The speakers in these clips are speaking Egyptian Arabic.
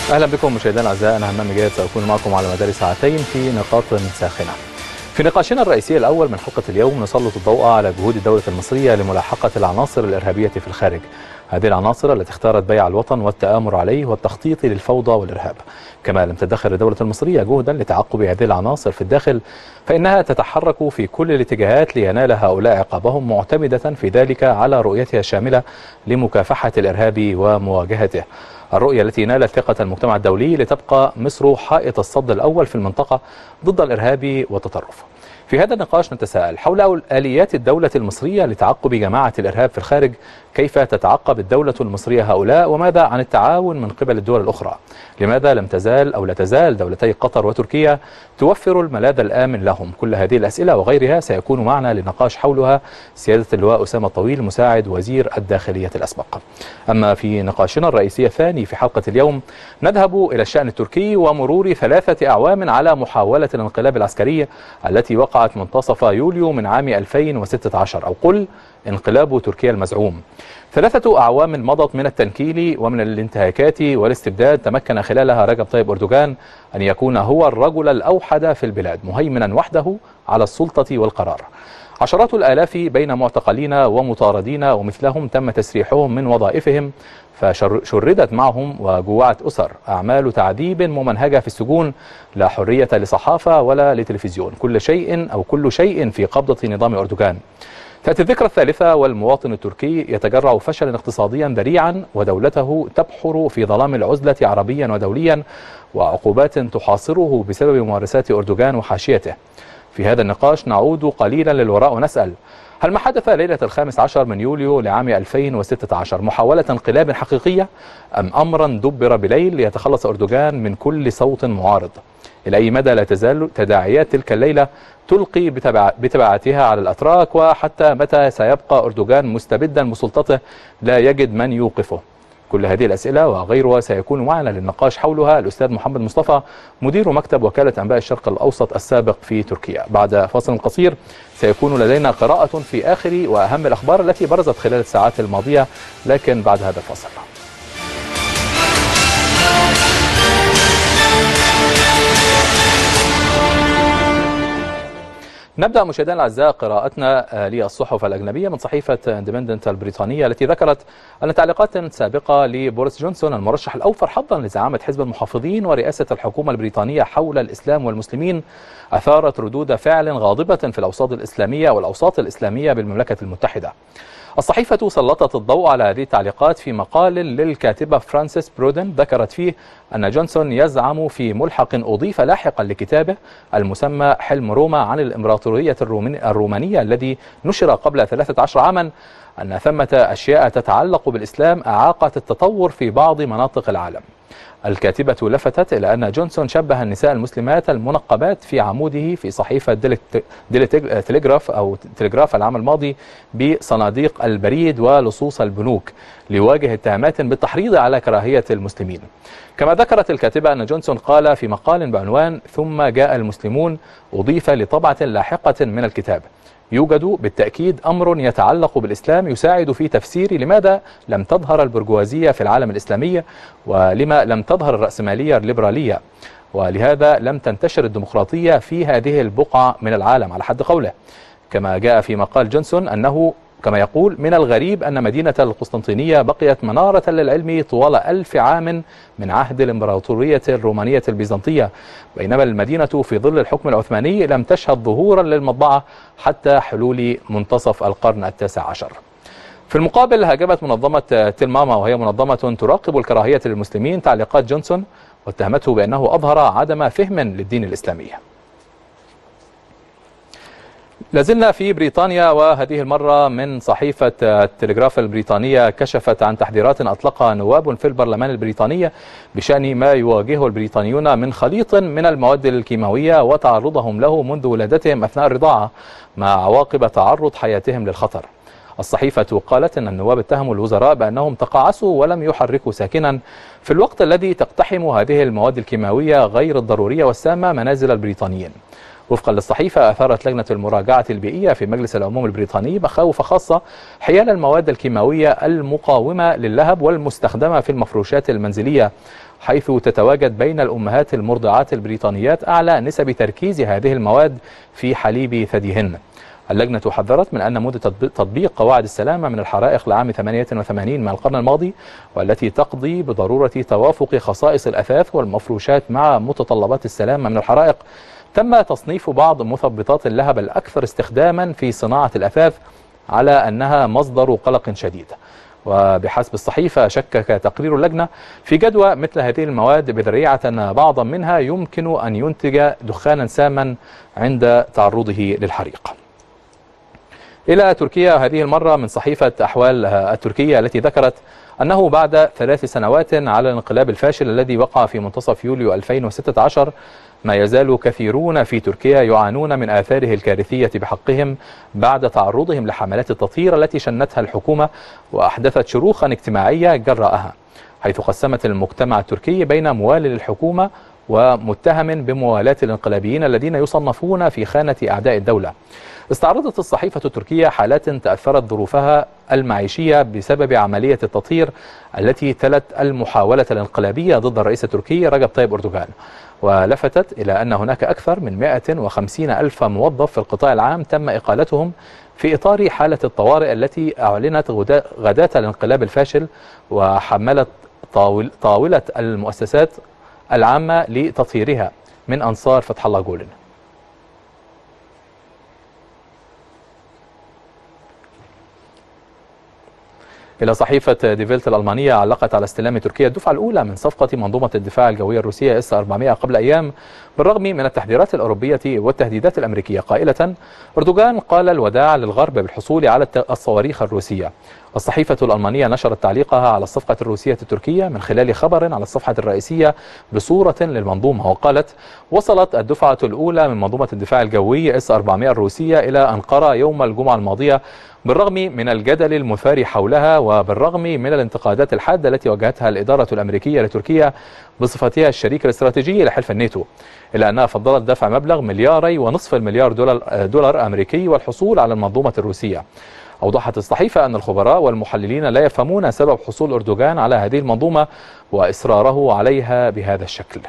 اهلا بكم مشاهدينا الاعزاء انا همام جاد ساكون معكم على مدار ساعتين في نقاط ساخنه. في نقاشنا الرئيسي الاول من حلقه اليوم نسلط الضوء على جهود الدوله المصريه لملاحقه العناصر الارهابيه في الخارج. هذه العناصر التي اختارت بيع الوطن والتآمر عليه والتخطيط للفوضى والارهاب. كما لم تدخر الدوله المصريه جهدا لتعقب هذه العناصر في الداخل فانها تتحرك في كل الاتجاهات لينال هؤلاء عقابهم معتمده في ذلك على رؤيتها الشامله لمكافحه الارهاب ومواجهته. الرؤية التي نالت ثقة المجتمع الدولي لتبقى مصر حائط الصد الأول في المنطقة ضد الإرهاب والتطرف في هذا النقاش نتساءل حول آليات الدولة المصرية لتعقب جماعة الإرهاب في الخارج كيف تتعقب الدولة المصرية هؤلاء وماذا عن التعاون من قبل الدول الأخرى لماذا لم تزال أو لا تزال دولتي قطر وتركيا توفر الملاذ الآمن لهم كل هذه الأسئلة وغيرها سيكون معنا لنقاش حولها سيادة اللواء أسامة الطويل مساعد وزير الداخلية الأسبق أما في نقاشنا الرئيسي الثاني في حلقة اليوم نذهب إلى الشأن التركي ومرور ثلاثة أعوام على محاولة الانقلاب العسكري التي وقعت منتصف يوليو من عام 2016 أو قل انقلاب تركيا المزعوم ثلاثة أعوام مضت من التنكيل ومن الانتهاكات والاستبداد تمكن خلالها رجب طيب أردوغان أن يكون هو الرجل الأوحد في البلاد مهيمنا وحده على السلطة والقرار عشرات الآلاف بين معتقلين ومطاردين ومثلهم تم تسريحهم من وظائفهم فشردت معهم وجوعت أسر أعمال تعذيب ممنهجة في السجون لا حرية لصحافة ولا لتلفزيون كل شيء أو كل شيء في قبضة نظام أردوغان تأتي الذكرى الثالثة والمواطن التركي يتجرع فشلا اقتصاديا ذريعا ودولته تبحر في ظلام العزلة عربيا ودوليا وعقوبات تحاصره بسبب ممارسات أردوغان وحاشيته في هذا النقاش نعود قليلا للوراء ونسأل هل ما حدث ليلة الخامس عشر من يوليو لعام 2016 محاولة انقلاب حقيقية أم أمرا دبر بليل ليتخلص أردوغان من كل صوت معارض إلى أي مدى لا تزال تداعيات تلك الليلة تلقي بتبع بتبعاتها على الأتراك وحتى متى سيبقى أردوغان مستبدا بسلطته لا يجد من يوقفه كل هذه الأسئلة وغيرها سيكون معنا للنقاش حولها الأستاذ محمد مصطفى مدير مكتب وكالة أنباء الشرق الأوسط السابق في تركيا بعد فاصل قصير سيكون لدينا قراءة في آخر وأهم الأخبار التي برزت خلال الساعات الماضية لكن بعد هذا الفاصل نبدأ مشاهدينا الأعزاء قراءتنا للصحف الأجنبية من صحيفة اندبندنت البريطانية التي ذكرت أن تعليقات سابقة لبوريس جونسون المرشح الأوفر حظا لزعامة حزب المحافظين ورئاسة الحكومة البريطانية حول الإسلام والمسلمين أثارت ردود فعل غاضبة في الأوساط الإسلامية والأوساط الإسلامية بالمملكة المتحدة الصحيفة سلطت الضوء على هذه التعليقات في مقال للكاتبة فرانسيس برودن ذكرت فيه أن جونسون يزعم في ملحق أضيف لاحقا لكتابه المسمى حلم روما عن الإمبراطورية الرومانية الذي نشر قبل 13 عاما أن ثمة أشياء تتعلق بالإسلام أعاقت التطور في بعض مناطق العالم الكاتبة لفتت إلى أن جونسون شبه النساء المسلمات المنقبات في عموده في صحيفة ديلي تليجراف أو تليجراف العام الماضي بصناديق البريد ولصوص البنوك ليواجه اتهامات بالتحريض على كراهية المسلمين كما ذكرت الكاتبة أن جونسون قال في مقال بعنوان ثم جاء المسلمون أضيف لطبعة لاحقة من الكتاب يوجد بالتأكيد أمر يتعلق بالإسلام يساعد في تفسير لماذا لم تظهر البرجوازية في العالم الإسلامي ولما لم تظهر الرأسمالية الليبرالية ولهذا لم تنتشر الديمقراطية في هذه البقعة من العالم على حد قوله كما جاء في مقال جونسون أنه كما يقول من الغريب أن مدينة القسطنطينية بقيت منارة للعلم طوال ألف عام من عهد الإمبراطورية الرومانية البيزنطية بينما المدينة في ظل الحكم العثماني لم تشهد ظهورا للمطبعة حتى حلول منتصف القرن التاسع عشر في المقابل هاجمت منظمة تلماما وهي منظمة تراقب الكراهية للمسلمين تعليقات جونسون واتهمته بأنه أظهر عدم فهم للدين الإسلامي لازلنا في بريطانيا وهذه المرة من صحيفة التلغراف البريطانية كشفت عن تحذيرات أطلقها نواب في البرلمان البريطاني بشأن ما يواجهه البريطانيون من خليط من المواد الكيماوية وتعرضهم له منذ ولادتهم أثناء الرضاعة مع عواقب تعرض حياتهم للخطر الصحيفة قالت أن النواب اتهموا الوزراء بأنهم تقاعسوا ولم يحركوا ساكنا في الوقت الذي تقتحم هذه المواد الكيماوية غير الضرورية والسامة منازل البريطانيين وفقا للصحيفة أثارت لجنة المراجعة البيئية في مجلس العموم البريطاني مخاوف خاصة حيال المواد الكيماوية المقاومة للهب والمستخدمة في المفروشات المنزلية حيث تتواجد بين الأمهات المرضعات البريطانيات أعلى نسب تركيز هذه المواد في حليب ثديهن اللجنة حذرت من أن مدة تطبيق قواعد السلامة من الحرائق لعام 88 من القرن الماضي والتي تقضي بضرورة توافق خصائص الأثاث والمفروشات مع متطلبات السلامة من الحرائق تم تصنيف بعض مثبطات اللهب الأكثر استخداما في صناعة الأثاث على أنها مصدر قلق شديد وبحسب الصحيفة شكك تقرير اللجنة في جدوى مثل هذه المواد بذريعة أن بعضا منها يمكن أن ينتج دخانا ساما عند تعرضه للحريق إلى تركيا هذه المرة من صحيفة أحوال التركية التي ذكرت أنه بعد ثلاث سنوات على الانقلاب الفاشل الذي وقع في منتصف يوليو 2016 ما يزال كثيرون في تركيا يعانون من آثاره الكارثية بحقهم بعد تعرضهم لحملات التطهير التي شنتها الحكومة وأحدثت شروخا اجتماعية جراءها حيث قسمت المجتمع التركي بين موال للحكومة ومتهم بموالاة الانقلابيين الذين يصنفون في خانة أعداء الدولة استعرضت الصحيفة التركية حالات تأثرت ظروفها المعيشية بسبب عملية التطهير التي تلت المحاولة الانقلابية ضد الرئيس التركي رجب طيب أردوغان ولفتت إلى أن هناك أكثر من 150 ألف موظف في القطاع العام تم إقالتهم في إطار حالة الطوارئ التي أعلنت غداة الانقلاب الفاشل وحملت طاولة المؤسسات العامة لتطهيرها من أنصار فتح الله جولن إلى صحيفة ديفيلت الألمانية علقت على استلام تركيا الدفعة الأولى من صفقة منظومة الدفاع الجوية الروسية اس 400 قبل أيام بالرغم من التحذيرات الأوروبية والتهديدات الأمريكية قائلة أردوغان قال الوداع للغرب بالحصول على الصواريخ الروسية الصحيفة الألمانية نشرت تعليقها على الصفقة الروسية التركية من خلال خبر على الصفحة الرئيسية بصورة للمنظومة وقالت وصلت الدفعة الأولى من منظومة الدفاع الجوي اس 400 الروسية إلى أنقرة يوم الجمعة الماضية بالرغم من الجدل المثار حولها وبالرغم من الانتقادات الحادة التي واجهتها الإدارة الأمريكية لتركيا بصفتها الشريك الاستراتيجي لحلف الناتو إلا أنها فضلت دفع مبلغ ملياري ونصف المليار دولار, دولار أمريكي والحصول على المنظومة الروسية أوضحت الصحيفة أن الخبراء والمحللين لا يفهمون سبب حصول أردوغان على هذه المنظومة وإصراره عليها بهذا الشكل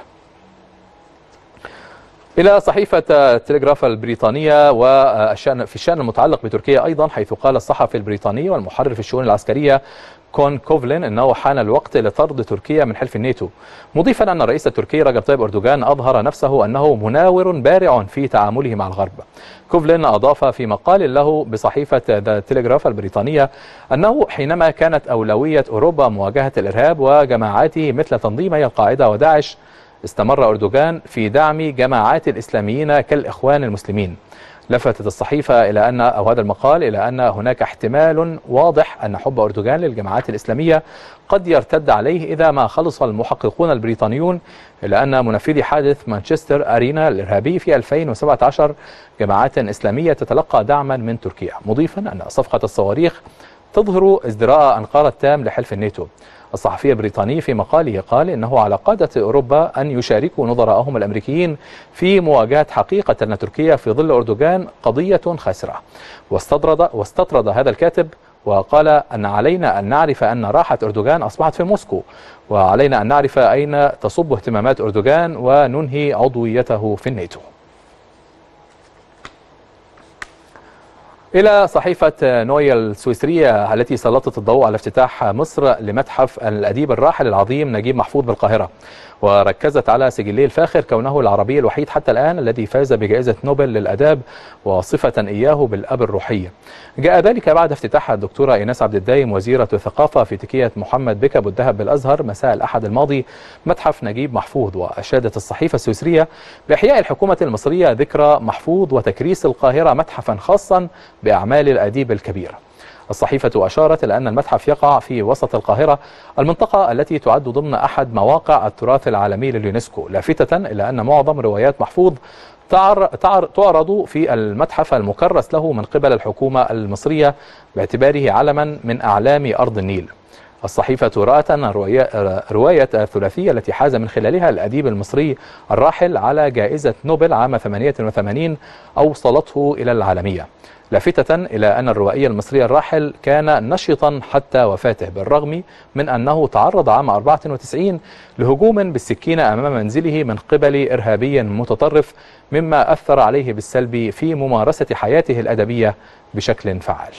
إلى صحيفة التلغراف البريطانية والشأن في الشأن المتعلق بتركيا أيضا حيث قال الصحفي البريطاني والمحرر في الشؤون العسكرية كون كوفلين أنه حان الوقت لطرد تركيا من حلف الناتو مضيفا أن الرئيس التركي رجب طيب أردوغان أظهر نفسه أنه مناور بارع في تعامله مع الغرب كوفلين أضاف في مقال له بصحيفة ذا تلغراف البريطانية أنه حينما كانت أولوية أوروبا مواجهة الإرهاب وجماعاته مثل تنظيمي القاعدة وداعش استمر أردوغان في دعم جماعات الإسلاميين كالإخوان المسلمين لفتت الصحيفة إلى أن أو هذا المقال إلى أن هناك احتمال واضح أن حب أردوغان للجماعات الإسلامية قد يرتد عليه إذا ما خلص المحققون البريطانيون إلى أن منفذي حادث مانشستر أرينا الإرهابي في 2017 جماعات إسلامية تتلقى دعما من تركيا مضيفا أن صفقة الصواريخ تظهر ازدراء أنقاض التام لحلف الناتو الصحفي البريطاني في مقاله قال إنه على قادة أوروبا أن يشاركوا نظراءهم الأمريكيين في مواجهة حقيقة أن تركيا في ظل أردوغان قضية خاسرة واستطرد, واستطرد هذا الكاتب وقال أن علينا أن نعرف أن راحة أردوغان أصبحت في موسكو وعلينا أن نعرف أين تصب اهتمامات أردوغان وننهي عضويته في الناتو إلى صحيفة نويا السويسرية التي سلطت الضوء على افتتاح مصر لمتحف الأديب الراحل العظيم نجيب محفوظ بالقاهرة وركزت على سجله الفاخر كونه العربي الوحيد حتى الآن الذي فاز بجائزة نوبل للأداب وصفة إياه بالأب الروحي جاء ذلك بعد افتتاح الدكتورة إيناس عبد الدايم وزيرة الثقافة في تكية محمد بك أبو الذهب بالأزهر مساء الأحد الماضي متحف نجيب محفوظ وأشادت الصحيفة السويسرية بإحياء الحكومة المصرية ذكرى محفوظ وتكريس القاهرة متحفا خاصا بأعمال الأديب الكبير الصحيفة أشارت إلى أن المتحف يقع في وسط القاهرة المنطقة التي تعد ضمن أحد مواقع التراث العالمي لليونسكو لافتة إلى أن معظم روايات محفوظ تعرض في المتحف المكرس له من قبل الحكومة المصرية باعتباره علما من أعلام أرض النيل الصحيفة رأت أن رواية الثلاثية التي حاز من خلالها الأديب المصري الراحل على جائزة نوبل عام 88 أوصلته إلى العالمية لافتة إلى أن الروائي المصري الراحل كان نشطا حتى وفاته بالرغم من أنه تعرض عام 94 لهجوم بالسكينة أمام منزله من قبل إرهابي متطرف مما أثر عليه بالسلب في ممارسة حياته الأدبية بشكل فعال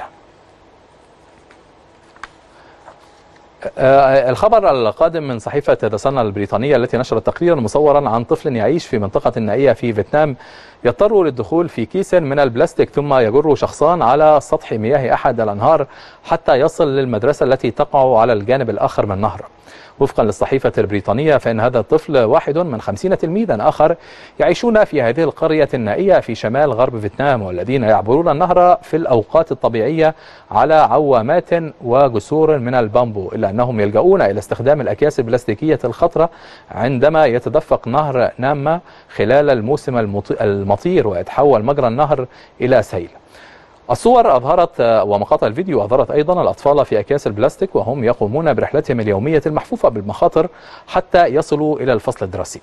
الخبر القادم من صحيفة ذا البريطانية التي نشرت تقريرا مصورا عن طفل يعيش في منطقة نائية في فيتنام يضطر للدخول في كيس من البلاستيك ثم يجر شخصان على سطح مياه أحد الأنهار حتى يصل للمدرسة التي تقع على الجانب الآخر من النهر وفقا للصحيفة البريطانية فإن هذا الطفل واحد من خمسين تلميذا آخر يعيشون في هذه القرية النائية في شمال غرب فيتنام والذين يعبرون النهر في الأوقات الطبيعية على عوامات وجسور من البامبو إلا أنهم يلجؤون إلى استخدام الأكياس البلاستيكية الخطرة عندما يتدفق نهر ناما خلال الموسم المطير ويتحول مجرى النهر إلى سيل الصور أظهرت ومقاطع الفيديو أظهرت أيضا الأطفال في أكياس البلاستيك وهم يقومون برحلتهم اليومية المحفوفة بالمخاطر حتى يصلوا إلى الفصل الدراسي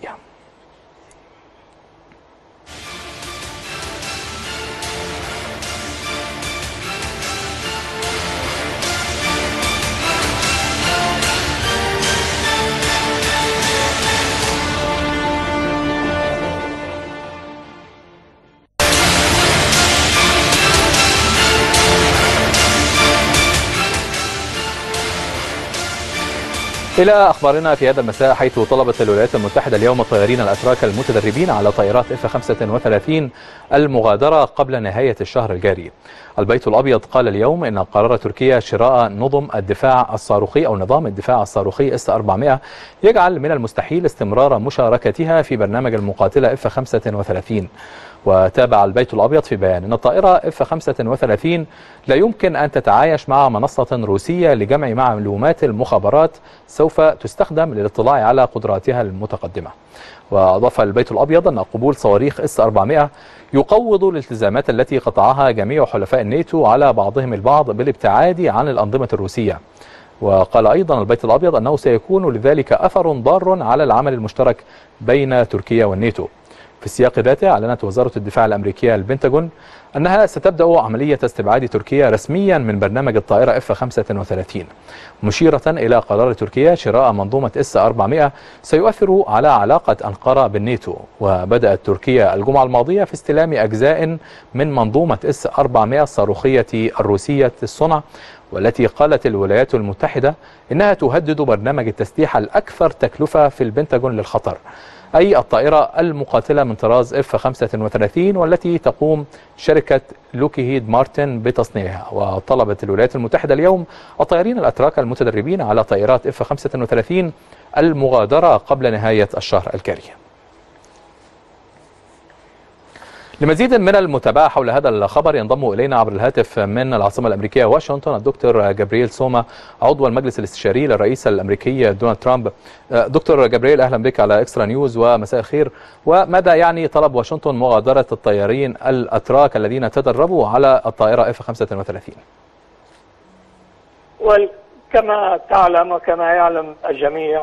إلى أخبارنا في هذا المساء حيث طلبت الولايات المتحدة اليوم الطيارين الأتراك المتدربين على طائرات F-35 المغادرة قبل نهاية الشهر الجاري البيت الأبيض قال اليوم إن قرار تركيا شراء نظم الدفاع الصاروخي أو نظام الدفاع الصاروخي S-400 يجعل من المستحيل استمرار مشاركتها في برنامج المقاتلة F-35 وتابع البيت الأبيض في بيان أن الطائرة F-35 لا يمكن أن تتعايش مع منصة روسية لجمع معلومات المخابرات سوف تستخدم للاطلاع على قدراتها المتقدمة وأضاف البيت الأبيض أن قبول صواريخ S-400 يقوض الالتزامات التي قطعها جميع حلفاء الناتو على بعضهم البعض بالابتعاد عن الأنظمة الروسية وقال أيضا البيت الأبيض أنه سيكون لذلك أثر ضار على العمل المشترك بين تركيا والناتو في السياق ذاته أعلنت وزارة الدفاع الأمريكية البنتاجون أنها ستبدأ عملية استبعاد تركيا رسميا من برنامج الطائرة F-35 مشيرة إلى قرار تركيا شراء منظومة S-400 سيؤثر على علاقة أنقرة بالناتو وبدأت تركيا الجمعة الماضية في استلام أجزاء من منظومة S-400 الصاروخية الروسية الصنع والتي قالت الولايات المتحدة إنها تهدد برنامج التسليح الأكثر تكلفة في البنتاجون للخطر أي الطائرة المقاتلة من طراز F-35 والتي تقوم شركة لوكيهيد مارتن بتصنيعها وطلبت الولايات المتحدة اليوم الطيارين الأتراك المتدربين على طائرات F-35 المغادرة قبل نهاية الشهر الجاري لمزيد من المتابعة حول هذا الخبر ينضم إلينا عبر الهاتف من العاصمة الأمريكية واشنطن الدكتور جابرييل سوما عضو المجلس الاستشاري للرئيس الأمريكي دونالد ترامب دكتور جابرييل أهلا بك على إكسترا نيوز ومساء الخير وماذا يعني طلب واشنطن مغادرة الطيارين الأتراك الذين تدربوا على الطائرة F-35 وكما تعلم وكما يعلم الجميع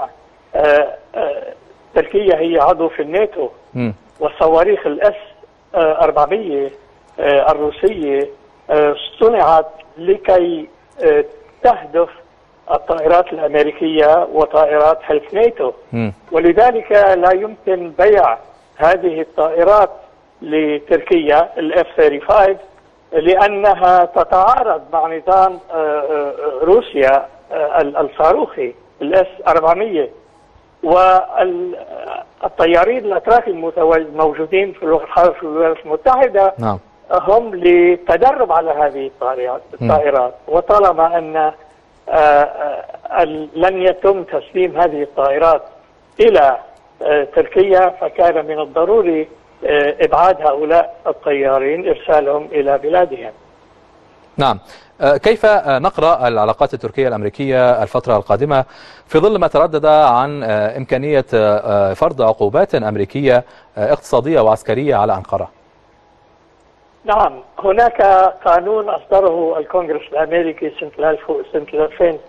تركيا هي عضو في الناتو والصواريخ الاس 400 الروسية صنعت لكي تهدف الطائرات الأمريكية وطائرات حلف ناتو ولذلك لا يمكن بيع هذه الطائرات لتركيا الاف 35 لأنها تتعارض مع نظام روسيا الصاروخي الاس 400 والطيارين الاتراك الموجودين في الولايات المتحده نعم. هم للتدرب على هذه الطائرات وطالما ان لن يتم تسليم هذه الطائرات الى تركيا فكان من الضروري ابعاد هؤلاء الطيارين ارسالهم الى بلادهم. نعم كيف نقرا العلاقات التركيه الامريكيه الفتره القادمه في ظل ما تردد عن امكانيه فرض عقوبات امريكيه اقتصاديه وعسكريه على انقره؟ نعم هناك قانون اصدره الكونغرس الامريكي سنه 2000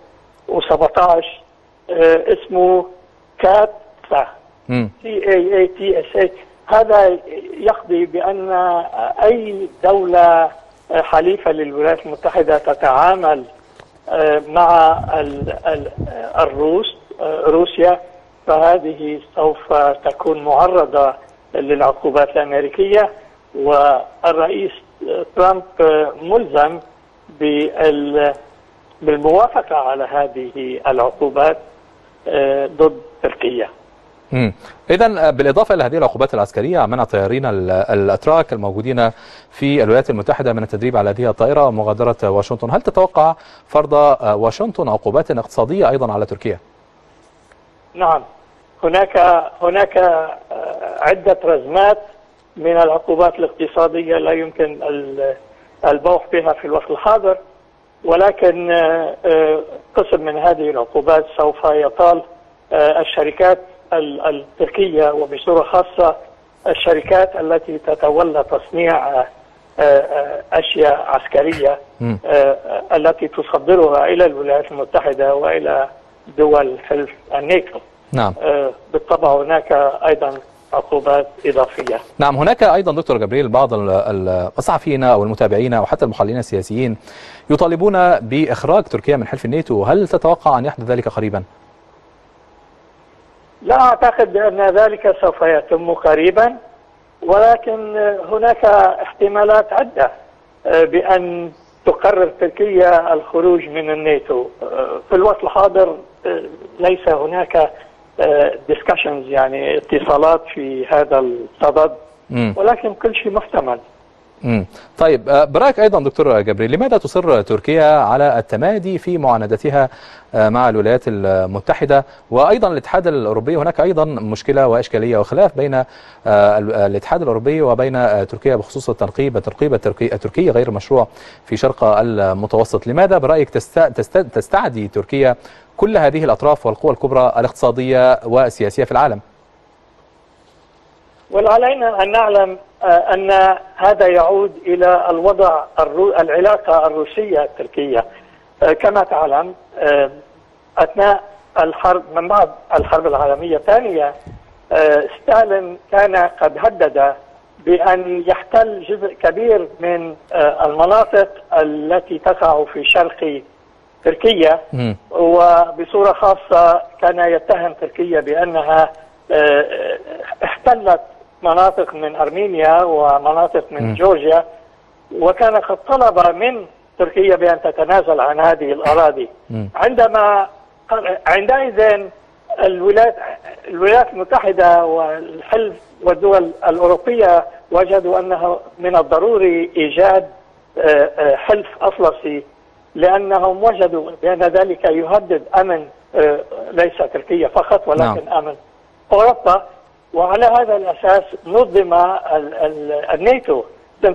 2017 اسمه كاتسا مم. سي اي اي تي اس اي هذا يقضي بان اي دوله حليفه للولايات المتحده تتعامل آه، مع ال- ال- الروس آه، روسيا فهذه سوف تكون معرضه للعقوبات الامريكيه والرئيس آه، ترامب آه، ملزم بال- بالموافقه على هذه العقوبات آه، ضد تركيا. اذا بالاضافه الى هذه العقوبات العسكريه منع طيارين ال- الاتراك الموجودين في الولايات المتحده من التدريب على هذه الطائره ومغادره واشنطن، هل تتوقع فرض آه، واشنطن عقوبات اقتصاديه ايضا على تركيا؟ نعم هناك هناك آه، عدة رزمات من العقوبات الاقتصادية لا يمكن ال- البوح بها في الوقت الحاضر ولكن آه، آه، قسم من هذه العقوبات سوف يطال آه، الشركات ال- التركية وبصورة خاصة الشركات التي تتولى تصنيع آه، آه، أشياء عسكرية مم. آه، آه، التي تصدرها إلى الولايات المتحدة وإلى دول حلف الناتو نعم آه، بالطبع هناك ايضا عقوبات اضافيه نعم هناك ايضا دكتور جبريل بعض ال- ال- الصحفيين او المتابعين او حتى المحللين السياسيين يطالبون باخراج تركيا من حلف الناتو، هل تتوقع ان يحدث ذلك قريبا؟ لا اعتقد ان ذلك سوف يتم قريبا ولكن آه، هناك احتمالات عده آه، بان تقرر تركيا الخروج من الناتو آه، في الوقت الحاضر آه، ليس هناك ديسكشنز يعني اتصالات في هذا الصدد مم. ولكن كل شيء محتمل مم. طيب آه، برايك ايضا دكتور جبريل لماذا تصر تركيا على التمادي في معاندتها آه، مع الولايات المتحده وايضا الاتحاد الاوروبي هناك ايضا مشكله واشكاليه وخلاف بين آه، ال- الاتحاد الاوروبي وبين آه، تركيا بخصوص التنقيب التنقيب التركي التركي غير مشروع في شرق المتوسط لماذا برايك تست- تست- تستعدي تركيا كل هذه الاطراف والقوى الكبرى الاقتصاديه والسياسيه في العالم وعلينا أن نعلم آه، أن هذا يعود إلى الوضع الرو... العلاقة الروسية التركية آه، كما تعلم آه، أثناء الحرب من بعد الحرب العالمية الثانية آه، ستالين كان قد هدد بأن يحتل جزء كبير من آه، المناطق التي تقع في شرق تركيا مم. وبصورة خاصة كان يتهم تركيا بأنها آه، احتلت مناطق من أرمينيا ومناطق من مم. جورجيا وكان قد طلب من تركيا بأن تتنازل عن هذه الأراضي مم. عندما عندئذ الولايات الولايات المتحدة والحلف والدول الأوروبية وجدوا أنه من الضروري إيجاد آه، آه، حلف أطلسي لأنهم وجدوا بأن ذلك يهدد أمن آه، ليس تركيا فقط ولكن نعم. أمن أوروبا وعلى هذا الأساس نظم ال- ال- الناتو سنة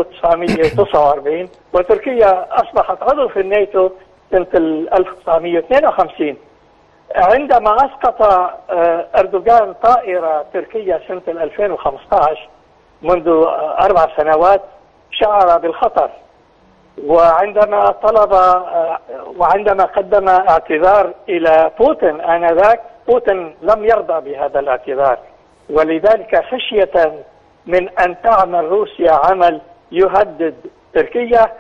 1949 وتركيا أصبحت عضو في الناتو سنة 1952 عندما أسقط آه، أردوغان طائرة تركية سنة 2015 منذ آه، أربع سنوات شعر بالخطر وعندما طلب آه، وعندما قدم اعتذار الى بوتين انذاك بوتين لم يرضى بهذا الاعتذار ولذلك خشيه من ان تعمل روسيا عمل يهدد تركيا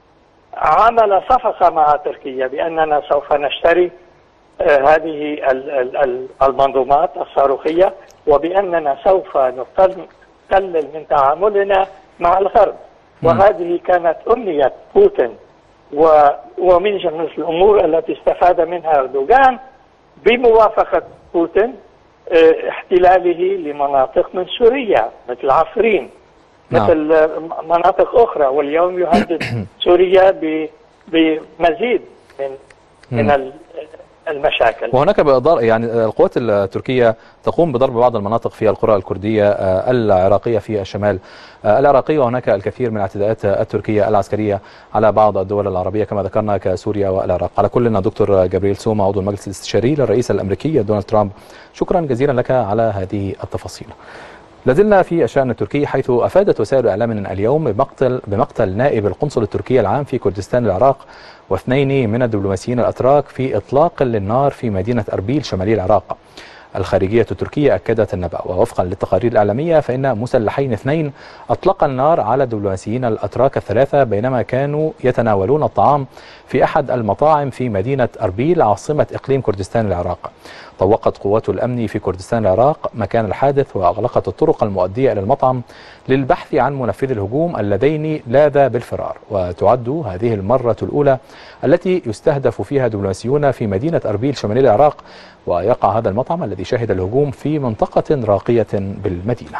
عمل صفقه مع تركيا باننا سوف نشتري آه، هذه ال- ال- ال- المنظومات الصاروخيه وباننا سوف نقل- نقلل من تعاملنا مع الغرب وهذه كانت أمنية بوتين و... ومن جملة الأمور التي استفاد منها أردوغان بموافقة بوتين آه، احتلاله لمناطق من سوريا مثل عفرين نعم. مثل آه، مناطق أخرى واليوم يهدد سوريا ب... بمزيد من من ال- المشاكل وهناك بإضار يعني القوات التركية تقوم بضرب بعض المناطق في القرى الكردية آه، العراقية في الشمال آه، العراقي وهناك الكثير من الاعتداءات التركية العسكرية على بعض الدول العربية كما ذكرنا كسوريا والعراق على كلنا دكتور جبريل سوما عضو المجلس الاستشاري للرئيس الأمريكي دونالد ترامب شكرا جزيلا لك على هذه التفاصيل لازلنا في الشأن التركي حيث أفادت وسائل إعلامنا اليوم بمقتل بمقتل نائب القنصل التركي العام في كردستان العراق واثنين من الدبلوماسيين الأتراك في إطلاق للنار في مدينة أربيل شمالي العراق الخارجية التركية أكدت النبأ ووفقا للتقارير الإعلامية فإن مسلحين اثنين أطلقا النار على الدبلوماسيين الأتراك الثلاثة بينما كانوا يتناولون الطعام في أحد المطاعم في مدينة أربيل عاصمة إقليم كردستان العراق طوقت قوات الأمن في كردستان العراق مكان الحادث وأغلقت الطرق المؤدية إلى المطعم للبحث عن منفذي الهجوم اللذين لاذا بالفرار وتعد هذه المرة الأولى التي يستهدف فيها دبلوماسيون في مدينة أربيل شمالي العراق ويقع هذا المطعم الذي شهد الهجوم في منطقة راقية بالمدينة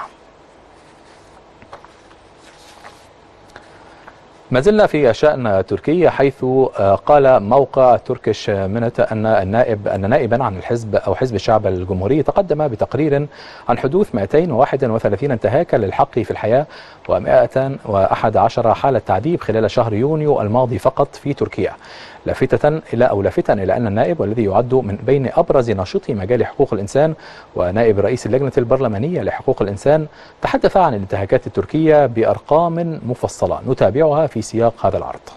ما زلنا في شأن تركيا حيث قال موقع تركيش منت أن النائب أن نائبا عن الحزب أو حزب الشعب الجمهوري تقدم بتقرير عن حدوث 231 انتهاكا للحق في الحياة و111 حالة تعذيب خلال شهر يونيو الماضي فقط في تركيا لافتة إلى أو لافتا إلى أن النائب والذي يعد من بين أبرز ناشطي مجال حقوق الإنسان ونائب رئيس اللجنة البرلمانية لحقوق الإنسان تحدث عن الانتهاكات التركية بأرقام مفصلة نتابعها في سياق هذا العرض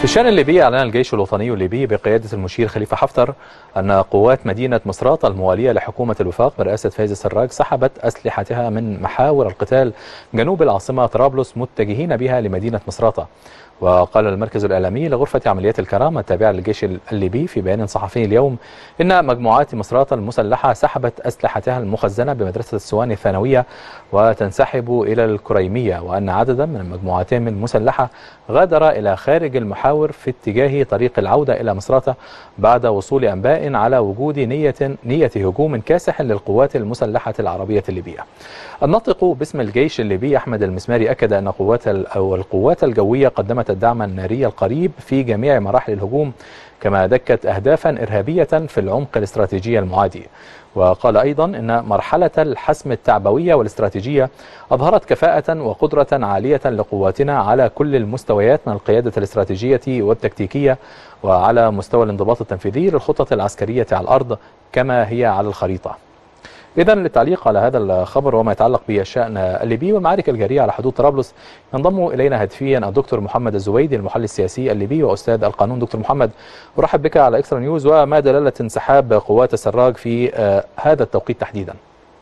في الشان الليبي أعلن الجيش الوطني الليبي بقيادة المشير خليفة حفتر أن قوات مدينة مصراتة الموالية لحكومة الوفاق برئاسة فايز السراج سحبت أسلحتها من محاور القتال جنوب العاصمة طرابلس متجهين بها لمدينة مصراتة وقال المركز الإعلامي لغرفة عمليات الكرامة التابعة للجيش الليبي في بيان صحفي اليوم إن مجموعات مصراتة المسلحة سحبت أسلحتها المخزنة بمدرسة السواني الثانوية وتنسحب إلى الكريمية وأن عددا من مجموعاتهم المسلحة غادر إلى خارج المحاور في اتجاه طريق العودة إلى مصراتة بعد وصول أنباء على وجود نية نية هجوم كاسح للقوات المسلحة العربية الليبية. الناطق باسم الجيش الليبي أحمد المسماري أكد أن قوات أو القوات الجوية قدمت الدعم الناري القريب في جميع مراحل الهجوم كما دكت أهدافا إرهابية في العمق الاستراتيجي المعادي وقال أيضا أن مرحلة الحسم التعبوية والاستراتيجية أظهرت كفاءة وقدرة عالية لقواتنا على كل المستويات من القيادة الاستراتيجية والتكتيكية وعلى مستوى الانضباط التنفيذي للخطط العسكرية على الأرض كما هي على الخريطة إذا للتعليق على هذا الخبر وما يتعلق بالشأن الليبي والمعارك الجارية على حدود طرابلس ينضم إلينا هاتفيا الدكتور محمد الزويدي المحلل السياسي الليبي وأستاذ القانون دكتور محمد أرحب بك على إكسترا نيوز وما دلالة انسحاب قوات السراج في هذا التوقيت تحديدا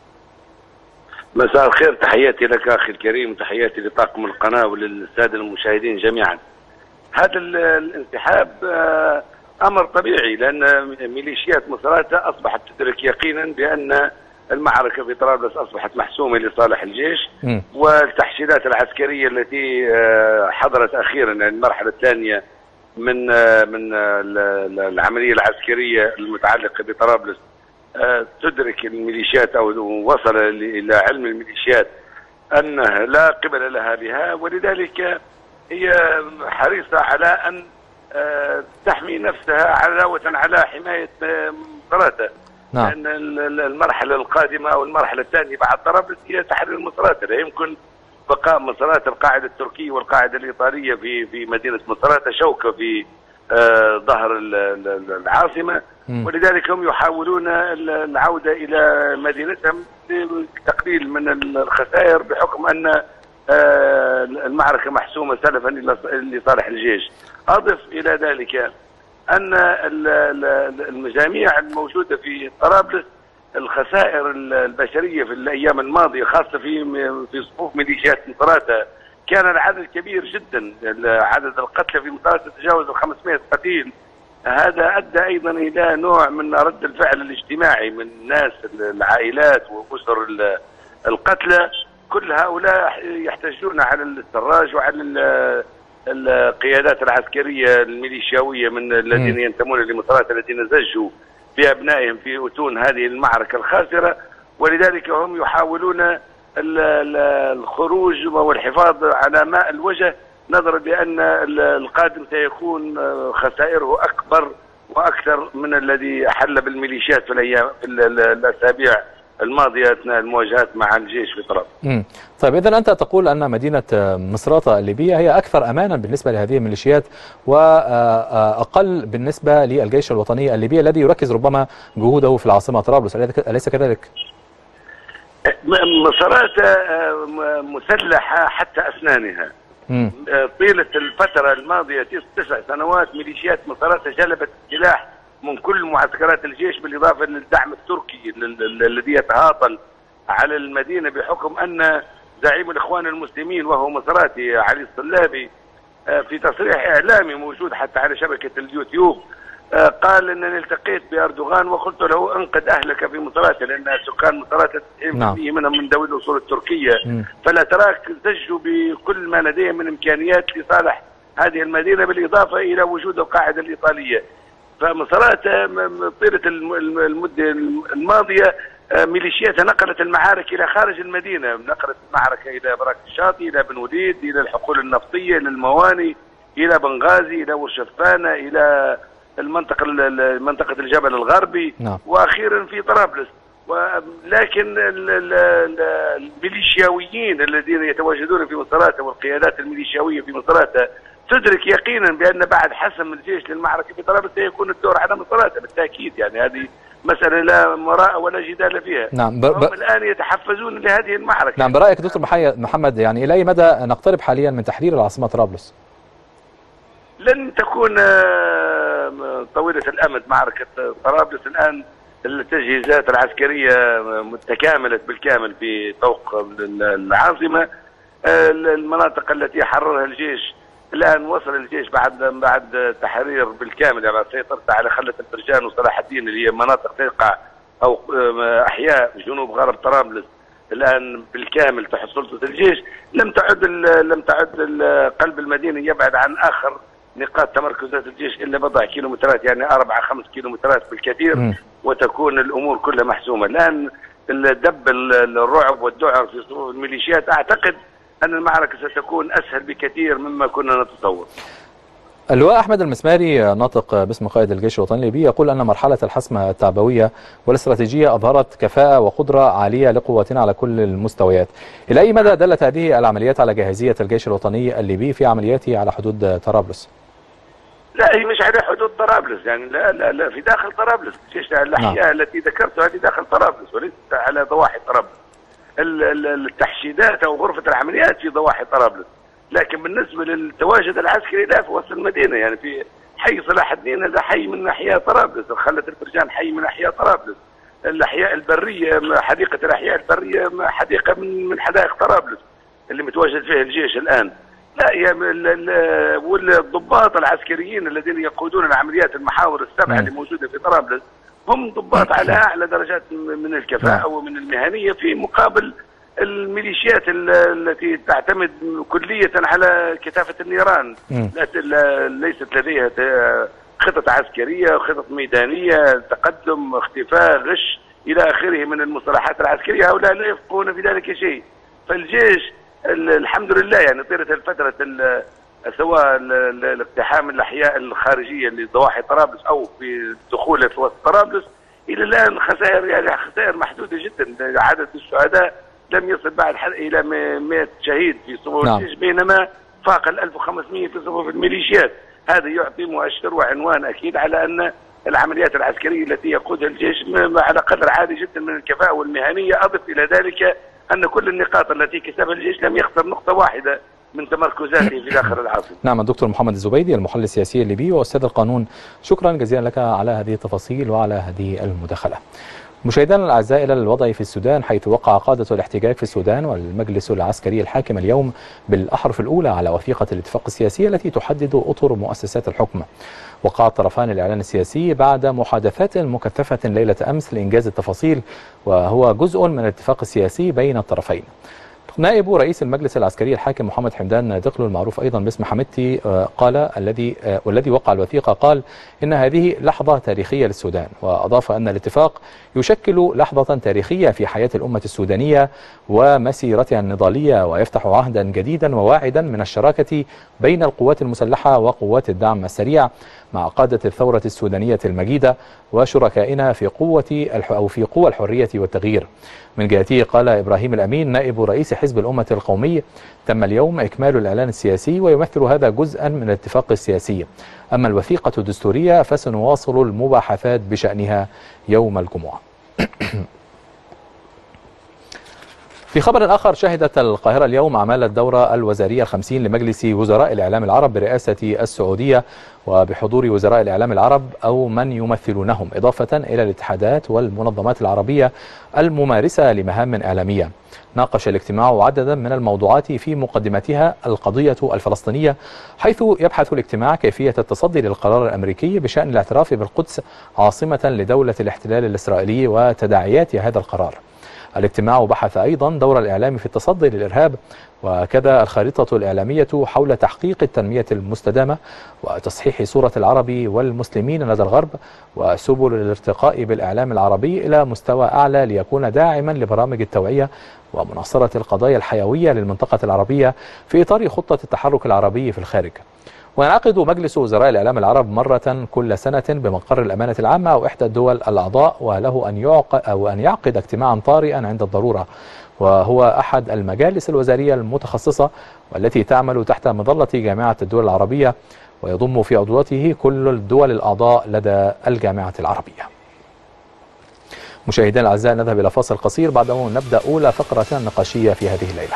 مساء الخير تحياتي لك أخي الكريم تحياتي لطاقم القناة وللسادة المشاهدين جميعا هذا الانسحاب أمر طبيعي لأن ميليشيات مصراتة أصبحت تدرك يقينا بأن المعركة في طرابلس أصبحت محسومة لصالح الجيش م. والتحشيدات العسكرية التي حضرت أخيرا المرحلة الثانية من من العملية العسكرية المتعلقة بطرابلس تدرك الميليشيات أو وصل إلى علم الميليشيات أنها لا قبل لها بها ولذلك هي حريصة على أن تحمي نفسها علاوة على حماية مصراتة نعم. لأن المرحلة القادمة أو المرحلة الثانية بعد طرابلس هي تحرير مصراتة لا يمكن بقاء مصراتة القاعدة التركية والقاعدة الإيطالية في في مدينة مصراتة شوكة في آه ظهر العاصمة م. ولذلك هم يحاولون العودة إلى مدينتهم لتقليل من الخسائر بحكم أن آه المعركة محسومة سلفا لصالح الجيش أضف إلى ذلك أن المجاميع الموجودة في طرابلس الخسائر البشرية في الأيام الماضية خاصة في في صفوف ميليشيات مصراتة كان العدد كبير جدا عدد القتلى في مصراتة تجاوز ال 500 قتيل هذا أدى أيضا إلى نوع من رد الفعل الاجتماعي من الناس العائلات وأسر القتلى كل هؤلاء يحتجون على السراج وعلى القيادات العسكرية الميليشياوية من الذين ينتمون لمصرات الذين زجوا بأبنائهم في أتون هذه المعركة الخاسرة ولذلك هم يحاولون الخروج والحفاظ على ماء الوجه نظرا بأن القادم سيكون خسائره أكبر وأكثر من الذي حل بالميليشيات في الأيام في الأسابيع الماضية أثناء المواجهات مع الجيش في طرابلس. طيب إذا أنت تقول أن مدينة مصراتة الليبية هي أكثر أمانا بالنسبة لهذه الميليشيات وأقل بالنسبة للجيش الوطني الليبي الذي يركز ربما جهوده في العاصمة طرابلس أليس كذلك؟ مصراتة مسلحة حتى أسنانها م. طيلة الفترة الماضية تسع سنوات ميليشيات مصراتة جلبت السلاح من كل معسكرات الجيش بالاضافه للدعم التركي الذي يتهاطل على المدينه بحكم ان زعيم الاخوان المسلمين وهو مصراتي علي الصلابي في تصريح اعلامي موجود حتى على شبكه اليوتيوب قال انني التقيت باردوغان وقلت له انقذ اهلك في مصراتي لان سكان مصراتي 90% نعم. منهم من ذوي الاصول التركيه م. فلا تراك زجوا بكل ما لديهم من امكانيات لصالح هذه المدينه بالاضافه الى وجود القاعده الايطاليه فمصرات طيلة المدة الماضية ميليشياتها نقلت المعارك إلى خارج المدينة نقلت المعركة إلى براك الشاطئ إلى بن وليد إلى الحقول النفطية إلى المواني إلى بنغازي إلى ورشفانة إلى المنطقة منطقة الجبل الغربي نعم. وأخيرا في طرابلس لكن الميليشياويين الذين يتواجدون في مصراتة والقيادات الميليشياوية في مصراتة تدرك يقينا بان بعد حسم الجيش للمعركه في طرابلس سيكون الدور على مصراتة بالتاكيد يعني هذه مساله لا مراء ولا جدال فيها نعم ب... ب... هم الان يتحفزون لهذه المعركه نعم برايك دكتور محمد يعني الى اي مدى نقترب حاليا من تحرير العاصمه طرابلس؟ لن تكون آه، طويله الامد معركه طرابلس الان التجهيزات العسكريه متكامله بالكامل في طوق العاصمه آه، المناطق التي حررها الجيش الان وصل الجيش بعد بعد تحرير بالكامل يعني سيطرت على خله البرجان وصلاح الدين اللي هي مناطق تقع او آه، احياء جنوب غرب طرابلس الان بالكامل تحت سلطه الجيش لم تعد لم تعد قلب المدينه يبعد عن اخر نقاط تمركزات الجيش الا بضع كيلومترات يعني اربع خمس كيلومترات بالكثير م. وتكون الامور كلها محسومه الان دب الرعب والذعر في صفوف الميليشيات اعتقد ان المعركه ستكون اسهل بكثير مما كنا نتصور اللواء احمد المسماري ناطق باسم قائد الجيش الوطني الليبي يقول ان مرحله الحسم التعبويه والاستراتيجيه اظهرت كفاءه وقدره عاليه لقواتنا على كل المستويات. الى اي مدى دلت هذه العمليات على جاهزيه الجيش الوطني الليبي في عملياته على حدود طرابلس؟ لا هي مش على حدود طرابلس يعني لا لا لا في داخل طرابلس الاحياء نعم. التي ذكرتها هذه داخل طرابلس وليست على ضواحي طرابلس. التحشيدات او غرفه العمليات في ضواحي طرابلس. لكن بالنسبه للتواجد العسكري لا في وسط المدينه يعني في حي صلاح الدين هذا حي من احياء طرابلس خلة الفرجان حي من احياء طرابلس الاحياء البريه حديقه الاحياء البريه حديقه من من حدائق طرابلس اللي متواجد فيها الجيش الان لا يا والضباط العسكريين الذين يقودون العمليات المحاور السبعه اللي موجوده في طرابلس هم ضباط على اعلى درجات من الكفاءه ومن المهنيه في مقابل الميليشيات التي تعتمد كلية على كثافة النيران ليست لديها خطط عسكرية خطط ميدانية تقدم اختفاء غش إلى آخره من المصطلحات العسكرية هؤلاء لا يفقهون في ذلك شيء فالجيش الحمد لله يعني طيلة الفترة سواء الاقتحام الأحياء الخارجية لضواحي طرابلس أو في دخوله في وسط طرابلس إلى الآن خسائر يعني خسائر محدودة جدا عدد الشهداء لم يصل بعد الى 100 شهيد في صفوف نعم. الجيش بينما فاق ال 1500 في صفوف الميليشيات هذا يعطي مؤشر وعنوان اكيد على ان العمليات العسكريه التي يقودها الجيش على قدر عالي جدا من الكفاءه والمهنيه اضف الى ذلك ان كل النقاط التي كسبها الجيش لم يخسر نقطه واحده من تمركزاته في داخل العاصمه. نعم الدكتور محمد الزبيدي المحلل السياسي الليبي واستاذ القانون شكرا جزيلا لك على هذه التفاصيل وعلى هذه المداخله. مشاهدينا الاعزاء الى الوضع في السودان حيث وقع قاده الاحتجاج في السودان والمجلس العسكري الحاكم اليوم بالاحرف الاولى على وثيقه الاتفاق السياسي التي تحدد اطر مؤسسات الحكم. وقع الطرفان الاعلان السياسي بعد محادثات مكثفه ليله امس لانجاز التفاصيل وهو جزء من الاتفاق السياسي بين الطرفين. نائب رئيس المجلس العسكري الحاكم محمد حمدان دقلو المعروف ايضا باسم حمدتي قال الذي والذي وقع الوثيقه قال ان هذه لحظه تاريخيه للسودان واضاف ان الاتفاق يشكل لحظه تاريخيه في حياه الامه السودانيه ومسيرتها النضاليه ويفتح عهدا جديدا وواعدا من الشراكه بين القوات المسلحه وقوات الدعم السريع مع قادة الثورة السودانية المجيدة وشركائنا في قوة أو في قوى الحرية والتغيير. من جهته قال إبراهيم الأمين نائب رئيس حزب الأمة القومي تم اليوم إكمال الإعلان السياسي ويمثل هذا جزءا من الاتفاق السياسي. أما الوثيقة الدستورية فسنواصل المباحثات بشأنها يوم الجمعة. في خبر آخر شهدت القاهرة اليوم أعمال الدورة الوزارية الخمسين لمجلس وزراء الإعلام العرب برئاسة السعودية وبحضور وزراء الإعلام العرب أو من يمثلونهم إضافة إلى الاتحادات والمنظمات العربية الممارسة لمهام إعلامية ناقش الاجتماع عددا من الموضوعات في مقدمتها القضية الفلسطينية حيث يبحث الاجتماع كيفية التصدي للقرار الأمريكي بشأن الاعتراف بالقدس عاصمة لدولة الاحتلال الإسرائيلي وتداعيات هذا القرار الاجتماع بحث أيضا دور الإعلام في التصدي للإرهاب وكذا الخارطة الإعلامية حول تحقيق التنمية المستدامة وتصحيح صورة العرب والمسلمين لدى الغرب وسبل الارتقاء بالإعلام العربي إلى مستوى أعلى ليكون داعما لبرامج التوعية ومناصرة القضايا الحيوية للمنطقة العربية في إطار خطة التحرك العربي في الخارج وينعقد مجلس وزراء الإعلام العرب مرة كل سنة بمقر الأمانة العامة أو إحدى الدول الأعضاء وله أن يعقد أو أن يعقد اجتماعا طارئا عند الضرورة وهو أحد المجالس الوزارية المتخصصة والتي تعمل تحت مظلة جامعة الدول العربية ويضم في عضوته كل الدول الأعضاء لدى الجامعة العربية مشاهدينا الأعزاء نذهب إلى فاصل قصير بعده نبدأ أولى فقرتنا النقاشية في هذه الليلة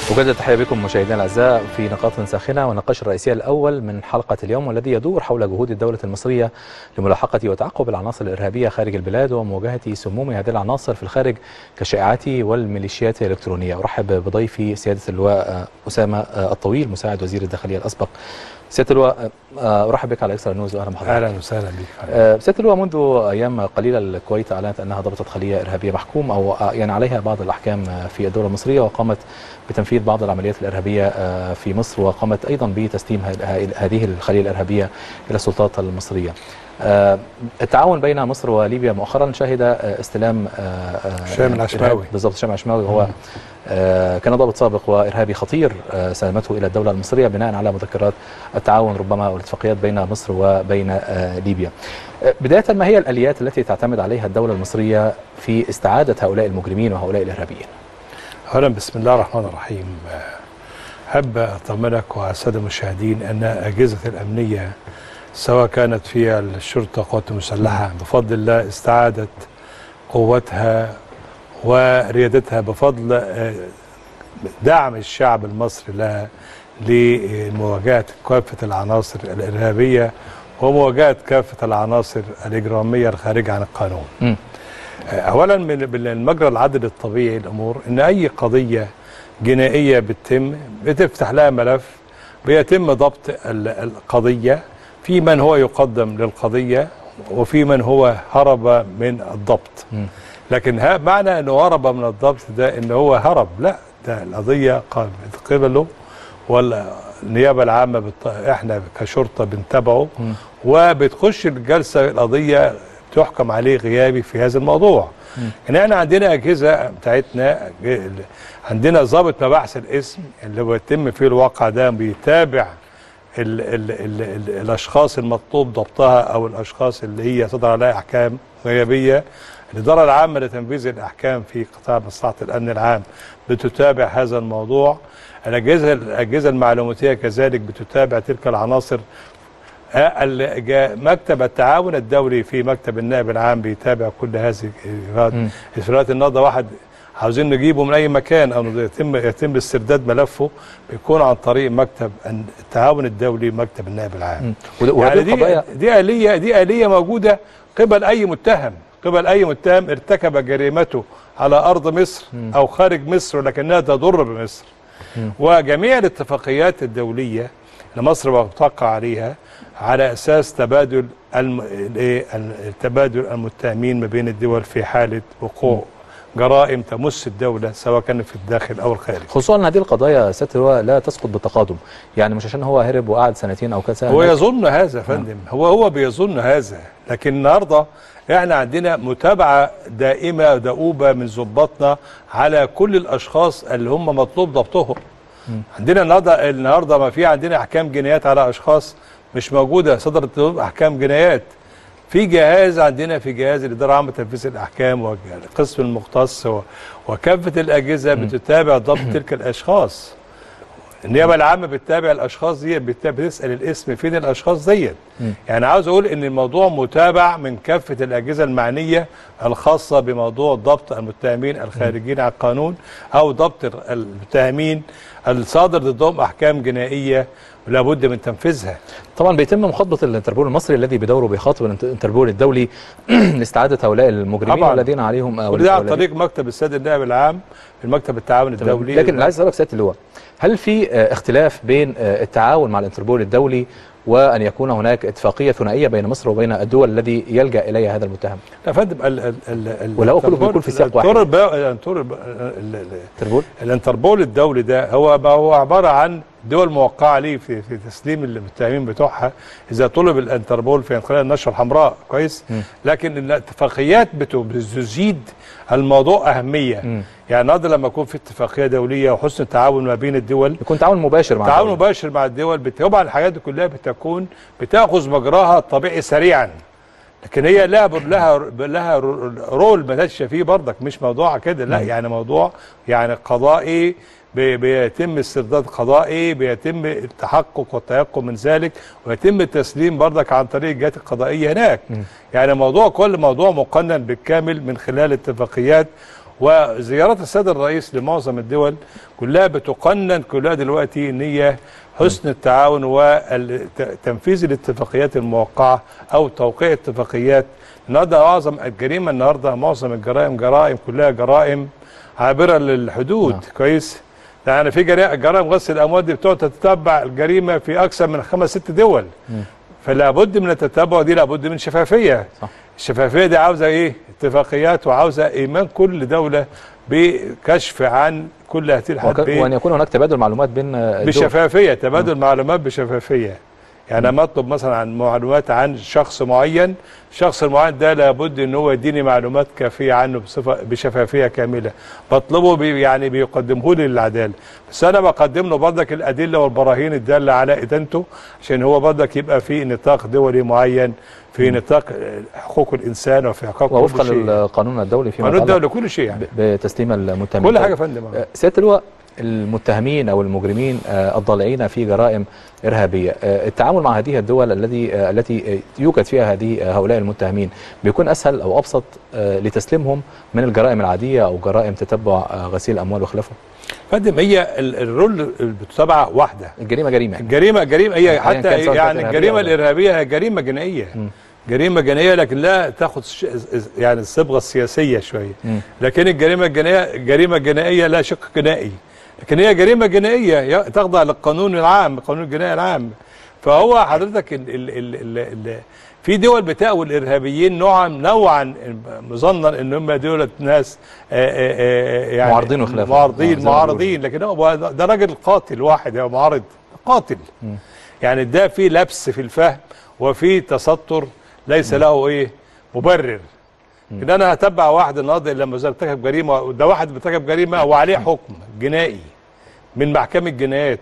مجدد تحية بكم مشاهدينا الأعزاء في نقاط ساخنة والنقاش الرئيسي الأول من حلقة اليوم والذي يدور حول جهود الدولة المصرية لملاحقة وتعقب العناصر الإرهابية خارج البلاد ومواجهة سموم هذه العناصر في الخارج كالشائعات والميليشيات الإلكترونية أرحب بضيفي سيادة اللواء أسامة الطويل مساعد وزير الداخلية الأسبق سيادة اللواء أرحب بك على إكسترا نيوز وأهلا بحضرتك اهلا وسهلا بك سيادة اللواء منذ أيام قليلة الكويت أعلنت أنها ضبطت خلية إرهابية محكوم أو يعني عليها بعض الأحكام في الدولة المصرية وقامت بتنفيذ بعض العمليات الإرهابية في مصر وقامت أيضا بتسليم هذه الخلية الإرهابية إلى السلطات المصرية التعاون بين مصر وليبيا مؤخرا شهد استلام هشام العشماوي. بالضبط هشام العشماوي هو كان ضابط سابق وإرهابي خطير سلمته إلى الدولة المصرية بناء على مذكرات التعاون ربما والاتفاقيات بين مصر وبين ليبيا بداية ما هي الآليات التي تعتمد عليها الدولة المصرية في استعادة هؤلاء المجرمين وهؤلاء الإرهابيين اولا بسم الله الرحمن الرحيم حب اطمنك والساده المشاهدين ان اجهزه الامنيه سواء كانت في الشرطه القوات المسلحه بفضل الله استعادت قوتها وريادتها بفضل دعم الشعب المصري لها لمواجهه كافه العناصر الارهابيه ومواجهه كافه العناصر الاجراميه الخارجه عن القانون. م. اولا من المجرى العدل الطبيعي الامور ان اي قضيه جنائيه بتتم بتفتح لها ملف بيتم ضبط القضيه في من هو يقدم للقضيه وفي من هو هرب من الضبط م. لكن ها معنى انه هرب من الضبط ده ان هو هرب لا ده القضيه قبله والنيابه العامه بت... احنا كشرطه بنتابعه م. وبتخش الجلسه القضيه تحكم عليه غيابي في هذا الموضوع ان احنا عندنا اجهزه بتاعتنا عندنا ضابط مباحث الاسم اللي بيتم فيه الواقع ده بيتابع ال ال ال ال الاشخاص المطلوب ضبطها او الاشخاص اللي هي صدر عليها احكام غيابيه الاداره العامه لتنفيذ الاحكام في قطاع مصلحه الامن العام بتتابع هذا الموضوع الاجهزه الاجهزه المعلوماتيه كذلك بتتابع تلك العناصر مكتب التعاون الدولي في مكتب النائب العام بيتابع كل هذه الاجراءات اجراءات النهارده واحد عاوزين نجيبه من اي مكان او يتم يتم استرداد ملفه بيكون عن طريق مكتب التعاون الدولي مكتب النائب العام يعني دي, دي آلية دي آلية موجودة قبل أي متهم قبل أي متهم ارتكب جريمته على أرض مصر أو خارج مصر ولكنها تضر بمصر وجميع الاتفاقيات الدولية اللي مصر موقع عليها على اساس تبادل الم... تبادل المتهمين ما بين الدول في حاله وقوع جرائم تمس الدوله سواء كان في الداخل او الخارج. خصوصا ان هذه القضايا سياده اللواء لا تسقط بالتقادم، يعني مش عشان هو هرب وقعد سنتين او كذا هو يظن هذا يا فندم، هو هو بيظن هذا، لكن النهارده احنا عندنا متابعه دائمه دؤوبه من ضباطنا على كل الاشخاص اللي هم مطلوب ضبطهم. عندنا النهارده النهارده ما في عندنا احكام جنايات على اشخاص مش موجوده صدرت احكام جنايات في جهاز عندنا في جهاز الاداره العامه لتنفيذ الاحكام والقسم المختص وكافه الاجهزه بتتابع ضبط تلك الاشخاص النيابه العامه بتتابع الاشخاص دي بتسال الاسم فين الاشخاص ديت يعني عاوز اقول ان الموضوع متابع من كافه الاجهزه المعنيه الخاصه بموضوع ضبط المتهمين الخارجين عن القانون او ضبط المتهمين الصادر ضدهم احكام جنائيه ولا بد من تنفيذها طبعا بيتم مخاطبه الانتربول المصري الذي بدوره بيخاطب الانتربول الدولي لاستعاده هؤلاء المجرمين طبعاً. الذين عليهم وده عن طريق مكتب السيد النائب العام المكتب التعاون الدولي لكن عايز اسالك سياده اللواء هل في اختلاف بين التعاون مع الانتربول الدولي وان يكون هناك اتفاقيه ثنائيه بين مصر وبين الدول الذي يلجا اليها هذا المتهم يا فندم ال ال ال ولا هو كله بيكون في سياق واحد الانتربول الانتربول الدولي ده هو ما هو عباره عن دول موقعه عليه في في تسليم المتهمين بتوعها اذا طلب الانتربول في خلال النشره الحمراء كويس م. لكن الاتفاقيات بتزيد الموضوع اهميه م. يعني النهارده لما يكون في اتفاقيه دوليه وحسن تعاون ما بين الدول يكون تعاون مباشر مع تعاون الدولة. مباشر مع الدول بت- طبعا الحاجات دي كلها بتكون بتاخذ مجراها الطبيعي سريعا لكن هي لها بر- لها لها رول ماشيه فيه برضك مش موضوع كده لا مم. يعني موضوع يعني قضائي بي- بيتم استرداد قضائي بيتم التحقق والتيقن من ذلك ويتم التسليم برضك عن طريق الجهات القضائيه هناك مم. يعني موضوع كل موضوع مقنن بالكامل من خلال اتفاقيات وزيارات السيد الرئيس لمعظم الدول كلها بتقنن كلها دلوقتي ان هي حسن التعاون وتنفيذ الاتفاقيات الموقعه او توقيع اتفاقيات النهارده معظم الجريمه النهارده معظم الجرائم جرائم كلها جرائم عابره للحدود نعم. كويس يعني في جرا- جرائم غسل الاموال دي بتقعد تتبع الجريمه في اكثر من خمس ست دول فلا بد من التتبع دي لابد من شفافيه صح. الشفافيه دي عاوزه ايه اتفاقيات وعاوزه ايمان كل دوله بكشف عن كل هذه وك- الحالات وان يكون هناك تبادل معلومات بين آه، الدول. بشفافيه تبادل معلومات بشفافيه يعني انا اطلب مثلا عن معلومات عن شخص معين الشخص المعين ده لابد ان هو يديني معلومات كافيه عنه بصفه بشفافيه كامله بطلبه بي يعني بيقدمه لي للعداله بس انا بقدم له برضك الادله والبراهين الداله على ادانته عشان هو برضك يبقى في نطاق دولي معين في نطاق حقوق الانسان وفي حقوق ووفقا كل شيء للقانون الدولي فيما قانون يتعلق الدولي كل شيء يعني ب- بتسليم المتهمين كل حاجه يا فندم آه، سياده اللواء المتهمين او المجرمين آه، الضالعين في جرائم ارهابيه آه، التعامل مع هذه الدول الذي آه، التي آه، يوجد فيها هذه آه، هؤلاء المتهمين بيكون اسهل او ابسط آه، لتسليمهم من الجرائم العاديه او جرائم تتبع آه، غسيل الاموال وخلافه فندم هي ال- الرول اللي بتتبع واحده الجريمه جريمه يعني. الجريمه جريمه هي أيا حتى كان سواء يعني كانت الجريمه إرهابية أو لا. الارهابيه هي جريمه جنائيه مم. جريمه جنائيه لكن لا تاخذ ش- يعني الصبغه السياسيه شويه مم. لكن الجريمه الجنائيه جريمه جنائيه لا شق جنائي لكن هي جريمه جنائيه ي- تخضع للقانون العام القانون الجنائي العام فهو حضرتك ال ال ال ال ال في دول بتأوي الارهابيين نوعا نوعا مظنا ان هم دول ناس آه، آه، آه، يعني معارضين وخلافه. آه، معارضين زي ما معارضين لكن هو ده راجل قاتل واحد هو معارض قاتل مم. يعني ده في لبس في الفهم وفي تستر ليس له ايه مبرر ان انا هتبع واحد النهارده لما ارتكب جريمه ده واحد ارتكب جريمه وعليه حكم جنائي من محكمه الجنايات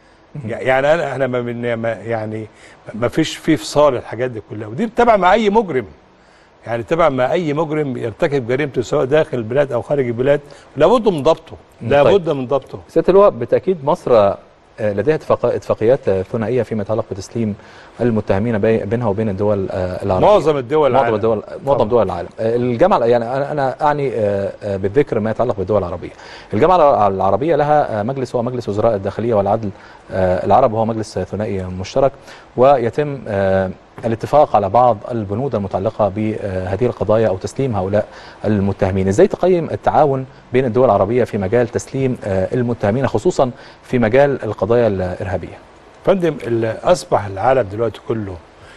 يعني انا احنا ما من ما يعني ما فيش في فصال الحاجات دي كلها ودي بتتبع مع اي مجرم يعني تبع مع اي مجرم يرتكب جريمته سواء داخل البلاد او خارج البلاد لابد من ضبطه لابد من ضبطه سياده اللواء بالتاكيد مصر آه، لديها اتفاق- اتفاقيات آه، ثنائيه فيما يتعلق بتسليم المتهمين بي- بينها وبين الدول آه، العربيه معظم الدول معظم العالم. الدول معظم دول العالم آه، الجامعه يعني انا انا اعني آه، آه، بالذكر ما يتعلق بالدول العربيه الجامعه العربيه لها آه، مجلس هو مجلس وزراء الداخليه والعدل آه، العرب وهو مجلس ثنائي مشترك ويتم آه، الاتفاق على بعض البنود المتعلقه بهذه القضايا او تسليم هؤلاء المتهمين ازاي تقيم التعاون بين الدول العربيه في مجال تسليم آه، المتهمين خصوصا في مجال القضايا الارهابيه فندم اللي اصبح العالم دلوقتي كله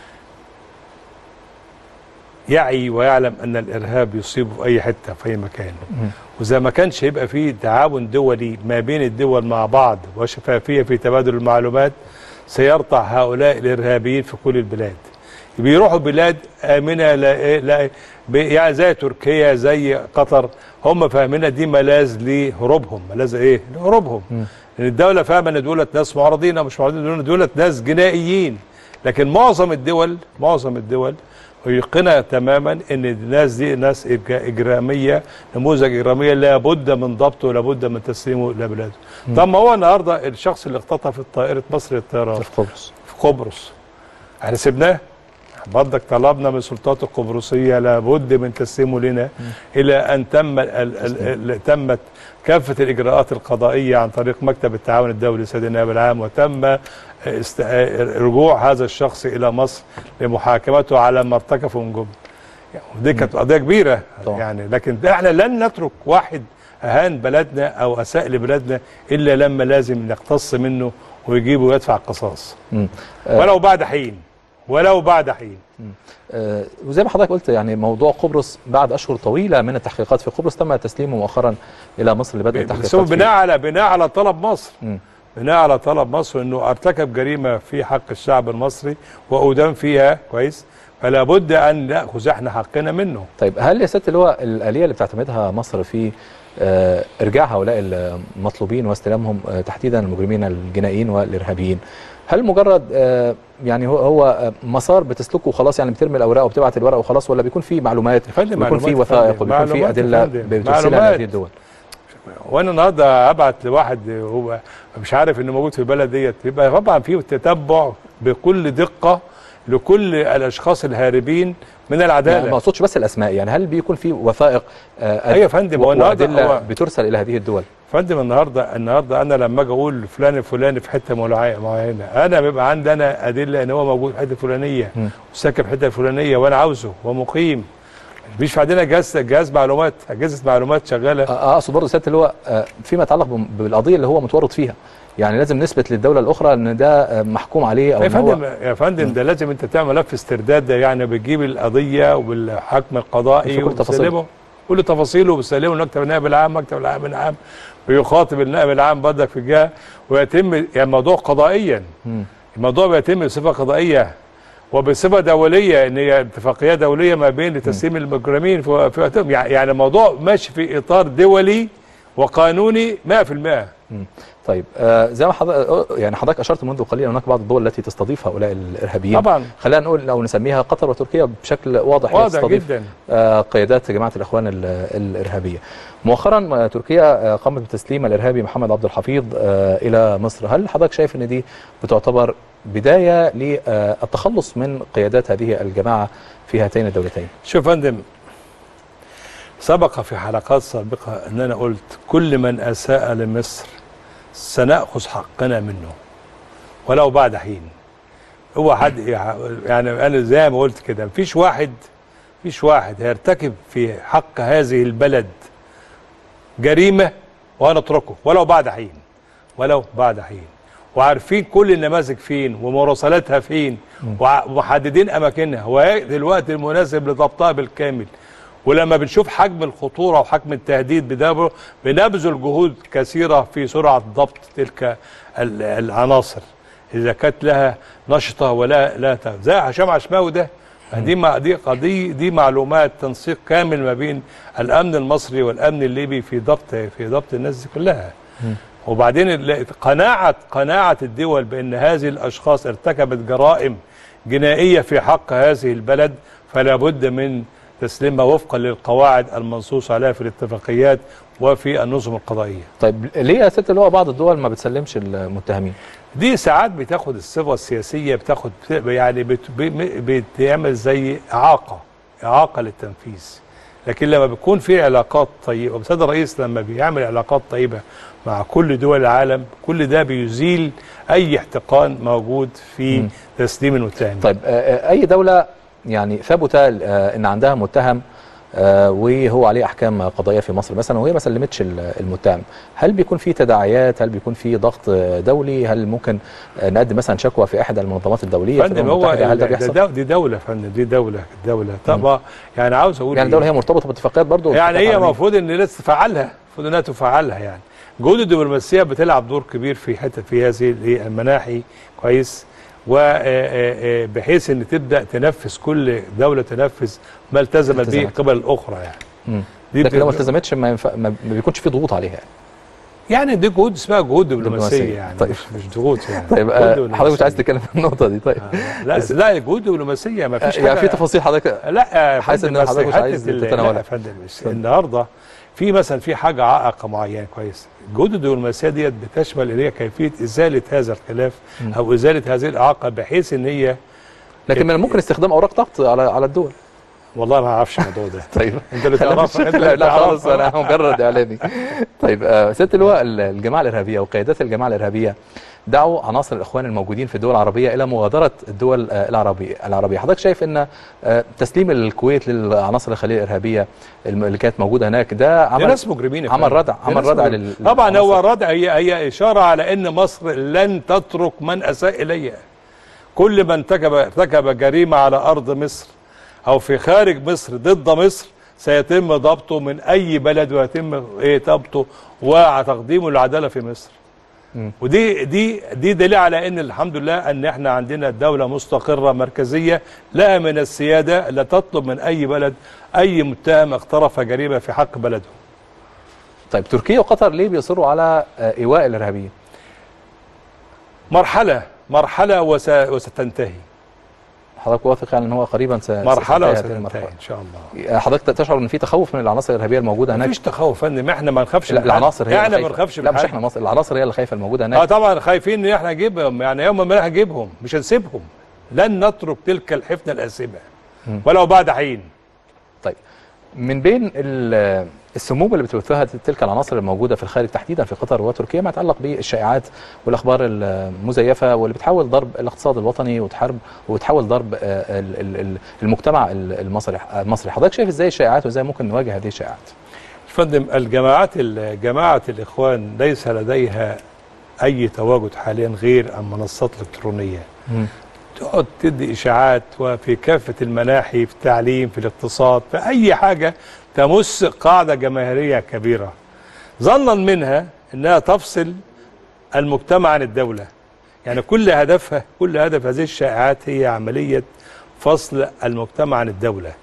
يعي ويعلم ان الارهاب يصيبه في اي حته في اي مكان واذا ما كانش يبقى فيه تعاون دولي ما بين الدول مع بعض وشفافيه في تبادل المعلومات سيرتع هؤلاء الارهابيين في كل البلاد بيروحوا بلاد امنه لا لا ب- يعني زي تركيا زي قطر هم فاهمينها دي ملاذ لهروبهم ملاذ ايه؟ لهروبهم لان الدوله فاهمه ان دولت ناس معارضين او مش معارضين دول- دولت ناس جنائيين لكن معظم الدول معظم الدول يقنها تماما ان الناس دي ناس إج- اجراميه نموذج اجراميه لابد من ضبطه ولابد من تسليمه لبلاده. طب ما هو النهارده الشخص اللي اختطف طائره مصر للطيران في قبرص في قبرص احنا سيبناه برضك طلبنا من السلطات القبرصيه لابد من تسليمه لنا الى ان تم ال ال ال تمت كافه الاجراءات القضائيه عن طريق مكتب التعاون الدولي سيد النائب العام وتم است... رجوع هذا الشخص الى مصر لمحاكمته على ما ارتكبه من جبن يعني ودي كانت قضيه كبيره طبعا. يعني لكن احنا لن نترك واحد اهان بلدنا او اساء لبلادنا الا لما لازم نقتص منه ويجيبه ويدفع القصاص مم. آه، ولو بعد حين ولو بعد حين آه، وزي ما حضرتك قلت يعني موضوع قبرص بعد اشهر طويله من التحقيقات في قبرص تم تسليمه مؤخرا الى مصر لبدء بس التحقيقات هو فيه. بناء على بناء على طلب مصر مم. بناء على طلب مصر انه ارتكب جريمه في حق الشعب المصري وادان فيها كويس فلا بد ان ناخذ احنا حقنا منه طيب هل يا سياده اللواء الاليه اللي بتعتمدها مصر في آه، ارجاع هؤلاء المطلوبين واستلامهم آه، تحديدا المجرمين الجنائيين والارهابيين هل مجرد آه، يعني هو هو آه، مسار بتسلكه وخلاص يعني بترمي الاوراق وبتبعت الورق وخلاص ولا بيكون في معلومات يا فندم، بيكون في معلومات يا وثائق فندم، وبيكون في معلومات يا ادله فندم، بترسلها معلومات. لهذه الدول وانا النهارده ابعت لواحد هو مش عارف انه موجود في البلد ديت يبقى طبعا في تتبع بكل دقه لكل الاشخاص الهاربين من يعني ما العداله اقصدش بس الاسماء يعني هل بيكون في وثائق آه، أيوة يا فندم، هو النهاردة وادله هو- بترسل الى هذه الدول فندم النهارده النهارده انا لما اجي اقول فلان الفلاني في حته ملع- معينه انا بيبقى عندي انا ادله ان هو موجود في الحته الفلانيه مم. وساكن في الحته الفلانيه وانا عاوزه ومقيم مفيش عندنا جهاز جهاز معلومات اجهزه معلومات شغاله آه، اقصد برضه سياده اللي هو آه، فيما يتعلق بم- بالقضيه اللي هو متورط فيها يعني لازم نثبت للدوله الاخرى ان ده آه، محكوم عليه او يا ان هو فندم يا فندم ده لازم انت تعمل ملف استرداد ده يعني بتجيب القضيه والحكم القضائي بكل تفاصيله. وبتسلمه كل تفاصيله وبتسلمه لمكتب النائب العام مكتب النائب العام بيخاطب النائب العام بدك في الجهه ويتم يعني الموضوع قضائيا مم. الموضوع بيتم بصفه قضائيه وبصفه دوليه ان هي اتفاقيه دوليه ما بين تسليم المجرمين في في وقتهم يعني يعني الموضوع ماشي في اطار دولي وقانوني 100% مم. طيب آه، زي ما حضرتك يعني حضرتك اشرت منذ قليل هناك بعض الدول التي تستضيف هؤلاء الارهابيين طبعا خلينا نقول لو نسميها قطر وتركيا بشكل واضح هي واضح تستضيف جدا آه، قيادات جماعه الاخوان ال- الارهابيه. مؤخرا آه، تركيا آه، قامت بتسليم الارهابي محمد عبد الحفيظ آه، الى مصر، هل حضرتك شايف ان دي بتعتبر بدايه للتخلص من قيادات هذه الجماعه في هاتين الدولتين؟ شوف يا فندم سبق في حلقات سابقة أن أنا قلت كل من أساء لمصر سنأخذ حقنا منه ولو بعد حين هو حد يعني أنا زي ما قلت كده مفيش واحد مفيش واحد هيرتكب في حق هذه البلد جريمة وهنتركه ولو بعد حين ولو بعد حين وعارفين كل النماذج فين ومراسلاتها فين وع- ومحددين اماكنها وهي الوقت المناسب لضبطها بالكامل ولما بنشوف حجم الخطوره وحجم التهديد بده بنبذل جهود كثيره في سرعه ضبط تلك ال- العناصر اذا كانت لها نشطه ولا لا ت- زي هشام عشماوي ده دي مع دي قضيه دي معلومات تنسيق كامل ما بين الامن المصري والامن الليبي في ضبط في ضبط الناس دي كلها وبعدين ال- قناعة قناعة الدول بأن هذه الأشخاص ارتكبت جرائم جنائية في حق هذه البلد فلا بد من تسليمها وفقا للقواعد المنصوص عليها في الاتفاقيات وفي النظم القضائية طيب ليه يا ست اللي هو بعض الدول ما بتسلمش المتهمين؟ دي ساعات بتاخد الصفة السياسية بتاخد يعني بت بي- بتعمل زي إعاقة إعاقة للتنفيذ لكن لما بيكون في علاقات طيبة وبسيد الرئيس لما بيعمل علاقات طيبة مع كل دول العالم كل ده بيزيل أي احتقان موجود في مم. تسليم المتهم طيب آه، آه، اي دوله يعني ثبت آه، ان عندها متهم آه، وهو عليه احكام قضائيه في مصر مثلا وهي ما سلمتش ال- المتهم هل بيكون في تداعيات هل بيكون في ضغط آه، دولي هل ممكن آه، نقدم مثلا شكوى في احدى المنظمات الدوليه في فندم الأمم هو المتحدة؟ هل ده ده بيحصل دو- دي دولة فندم دي دولة دولة طبعا يعني عاوز أقول يعني إيه؟ الدوله هي مرتبطه باتفاقيات برضه يعني هي عالمية. المفروض ان الناس تفعلها المفروض انها تفعلها يعني جهود الدبلوماسيه بتلعب دور كبير في حته في هذه ال- المناحي كويس وبحيث ان تبدا تنفذ كل دوله تنفذ ما التزمت به التزمت. قبل الاخرى يعني مم. دي لكن لو ما بت- التزمتش ما, ينفع ما ما بيكونش في ضغوط عليها يعني. يعني دي جهود اسمها جهود دبلوماسيه دبلوماسية. يعني طيب. مش مش ضغوط يعني طيب جهود آه، دبلوماسية. حضرتك مش عايز تتكلم في النقطه دي طيب آه، لا لا جهود دبلوماسيه ما فيش يعني حاجه في تفاصيل حضرتك لا يا حاسس فندم إن بس حضرتك مش حتة عايز ال- تتناولها. لا يا فندم بس النهارده في مثلا في حاجه عائقه معينه كويس الجهود الدبلوماسيه ديت بتشمل ان هي كيفيه ازاله هذا الخلاف مم. او ازاله هذه الاعاقه بحيث ان هي لكن من الممكن استخدام اوراق ضغط على على الدول والله ما اعرفش الموضوع ده طيب انت اللي خلينا تعرفها انت لا, اللي لا خالص تعرفها. انا مجرد اعلامي طيب آه، سياده اللواء ال- الجماعه الارهابيه وقيادات الجماعه الارهابيه دعوا عناصر الاخوان الموجودين في الدول العربيه الى مغادره الدول آه، العربيه العربيه حضرتك شايف ان آه، تسليم الكويت للعناصر الخليجيه الارهابيه الم- اللي كانت موجوده هناك ده دي عمل ناس مجرمين يا عمل فندم. ردع دي عمل ناس ردع مجرمين. لل طبعا هو للعناصر. ردع هي هي اشاره على ان مصر لن تترك من اساء اليها كل من ارتكب ارتكب جريمه على ارض مصر او في خارج مصر ضد مصر سيتم ضبطه من اي بلد ويتم ايه ضبطه وتقديمه للعداله في مصر مم. ودي دي دي دليل على ان الحمد لله ان احنا عندنا دوله مستقره مركزيه لها من السياده لا تطلب من اي بلد اي متهم اقترف جريمه في حق بلده طيب تركيا وقطر ليه بيصروا على آه، ايواء الارهابيين مرحلة مرحلة وس... وستنتهي حضرتك واثق يعني ان هو قريبا س- مرحلة ستنتهي هذه وستنتهي إن شاء الله آه، حضرتك تشعر ان في تخوف من العناصر الارهابيه الموجوده هناك مفيش تخوف فندم احنا ما نخافش لا من حد. العناصر هي احنا اللي ما خايفة. نخافش لا من مش حد. احنا مصر العناصر هي اللي خايفه الموجوده اه هناك طبعا خايفين ان احنا نجيبهم يعني يوم ما نجيبهم مش هنسيبهم لن نترك تلك الحفنه الاسمه ولو بعد حين طيب من بين ال- السموم اللي بتبثها تلك العناصر الموجوده في الخارج تحديدا في قطر وتركيا ما يتعلق بالشائعات والاخبار المزيفه واللي بتحاول ضرب الاقتصاد الوطني وتحارب وتحاول ضرب آه، ال- ال- ال- المجتمع ال- المصري المصري حضرتك شايف ازاي الشائعات وازاي ممكن نواجه هذه الشائعات فندم الجماعات ال- جماعه الاخوان ليس لديها اي تواجد حاليا غير المنصات الالكترونيه تقعد تدي اشاعات وفي كافه المناحي في التعليم في الاقتصاد في اي حاجه تمس قاعده جماهيريه كبيره ظنا منها انها تفصل المجتمع عن الدوله يعني كل هدفها كل هدف هذه الشائعات هي عمليه فصل المجتمع عن الدوله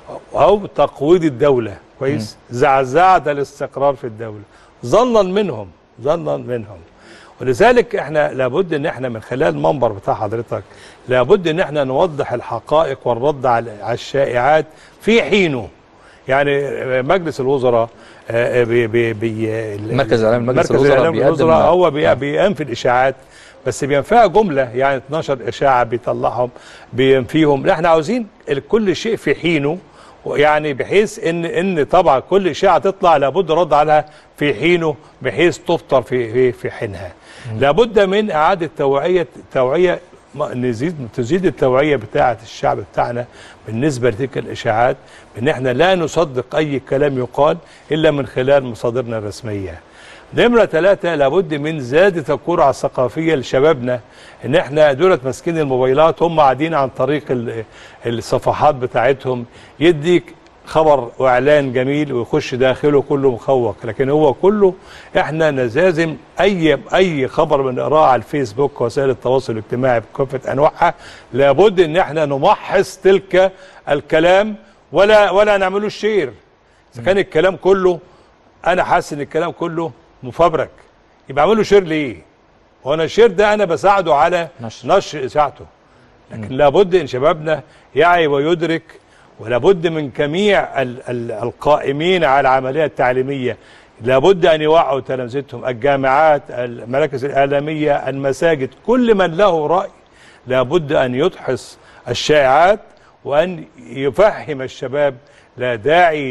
او تقويض الدوله كويس زعزعه الاستقرار في الدوله ظنا منهم ظنا منهم ولذلك احنا لابد ان احنا من خلال المنبر بتاع حضرتك لابد ان احنا نوضح الحقائق والرد على على الشائعات في حينه يعني مجلس الوزراء آه، بي بي بي مركز الإعلام لمجلس مركز الوزراء الإعلام بيقدم- للوزراء هو بي آه. بينفي الاشاعات بس بينفيها جمله يعني 12 اشاعه بيطلعهم بينفيهم لا احنا عاوزين كل شيء في حينه يعني بحيث ان ان طبعا كل اشاعه تطلع لابد رد عليها في حينه بحيث تفطر في في في حينها لابد من اعاده توعيه توعيه ما- نزيد تزيد التوعيه بتاعه الشعب بتاعنا بالنسبه لتلك الاشاعات بان احنا لا نصدق اي كلام يقال الا من خلال مصادرنا الرسميه نمرة ثلاثة لابد من زيادة الجرعة الثقافية لشبابنا ان احنا دولت ماسكين الموبايلات هم قاعدين عن طريق ال- الصفحات بتاعتهم يديك خبر واعلان جميل ويخش داخله كله مخوق لكن هو كله احنا لازم اي اي خبر بنقراه على الفيسبوك وسائل التواصل الاجتماعي بكافه انواعها لابد ان احنا نمحص تلك الكلام ولا ولا نعمله شير اذا كان الكلام كله انا حاسس ان الكلام كله مفبرك يبقى اعمله شير ليه وانا الشير ده انا بساعده على نشر. نشر اشاعته لكن لابد ان شبابنا يعي ويدرك ولابد من جميع ال ال القائمين على العمليه التعليميه لابد ان يوعوا تلامذتهم الجامعات المراكز الاعلاميه المساجد كل من له راي لابد ان يدحص الشائعات وان يفهم الشباب لا داعي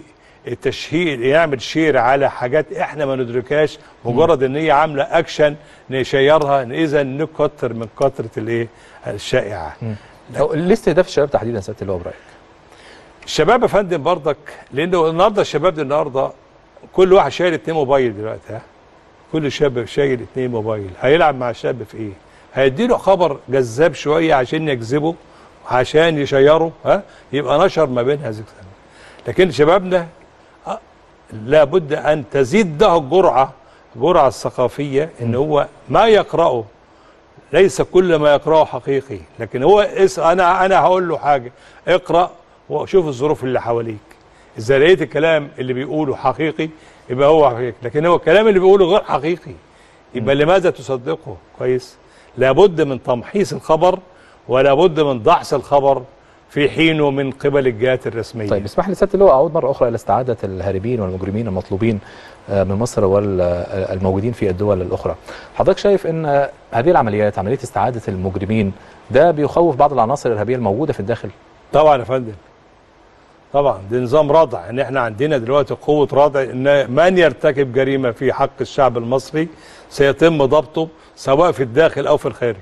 للتشهير يعمل شير على حاجات احنا ما ندركهاش مجرد ان هي عامله اكشن نشيرها اذا نكتر من كثره الايه الشائعه أو ليه استهداف الشباب تحديدا سياده اللواء برايك الشباب يا فندم برضك لانه النهارده الشباب ده النهارده كل واحد شايل اتنين موبايل دلوقتي ها كل شاب شايل اتنين موبايل هيلعب مع الشاب في ايه؟ هيديله خبر جذاب شويه عشان يجذبه عشان يشيره ها يبقى نشر ما بين هذه الكلام لكن شبابنا آه، لابد ان تزيد ده الجرعه الجرعه الثقافيه ان هو ما يقراه ليس كل ما يقراه حقيقي لكن هو اس انا انا هقول له حاجه اقرا وشوف الظروف اللي حواليك اذا لقيت الكلام اللي بيقوله حقيقي يبقى هو حقيقي لكن هو الكلام اللي بيقوله غير حقيقي يبقى لماذا تصدقه كويس لابد من تمحيص الخبر ولا بد من دحص الخبر في حينه من قبل الجهات الرسميه طيب اسمح لي سياده اللواء اعود مره اخرى الى استعاده الهاربين والمجرمين المطلوبين آه، من مصر والموجودين في الدول الاخرى. حضرتك شايف ان آه، هذه العمليات عمليه استعاده المجرمين ده بيخوف بعض العناصر الارهابيه الموجوده في الداخل؟ طبعا يا فندم طبعا ده نظام رادع ان احنا عندنا دلوقتي قوه رادع ان من يرتكب جريمه في حق الشعب المصري سيتم ضبطه سواء في الداخل او في الخارج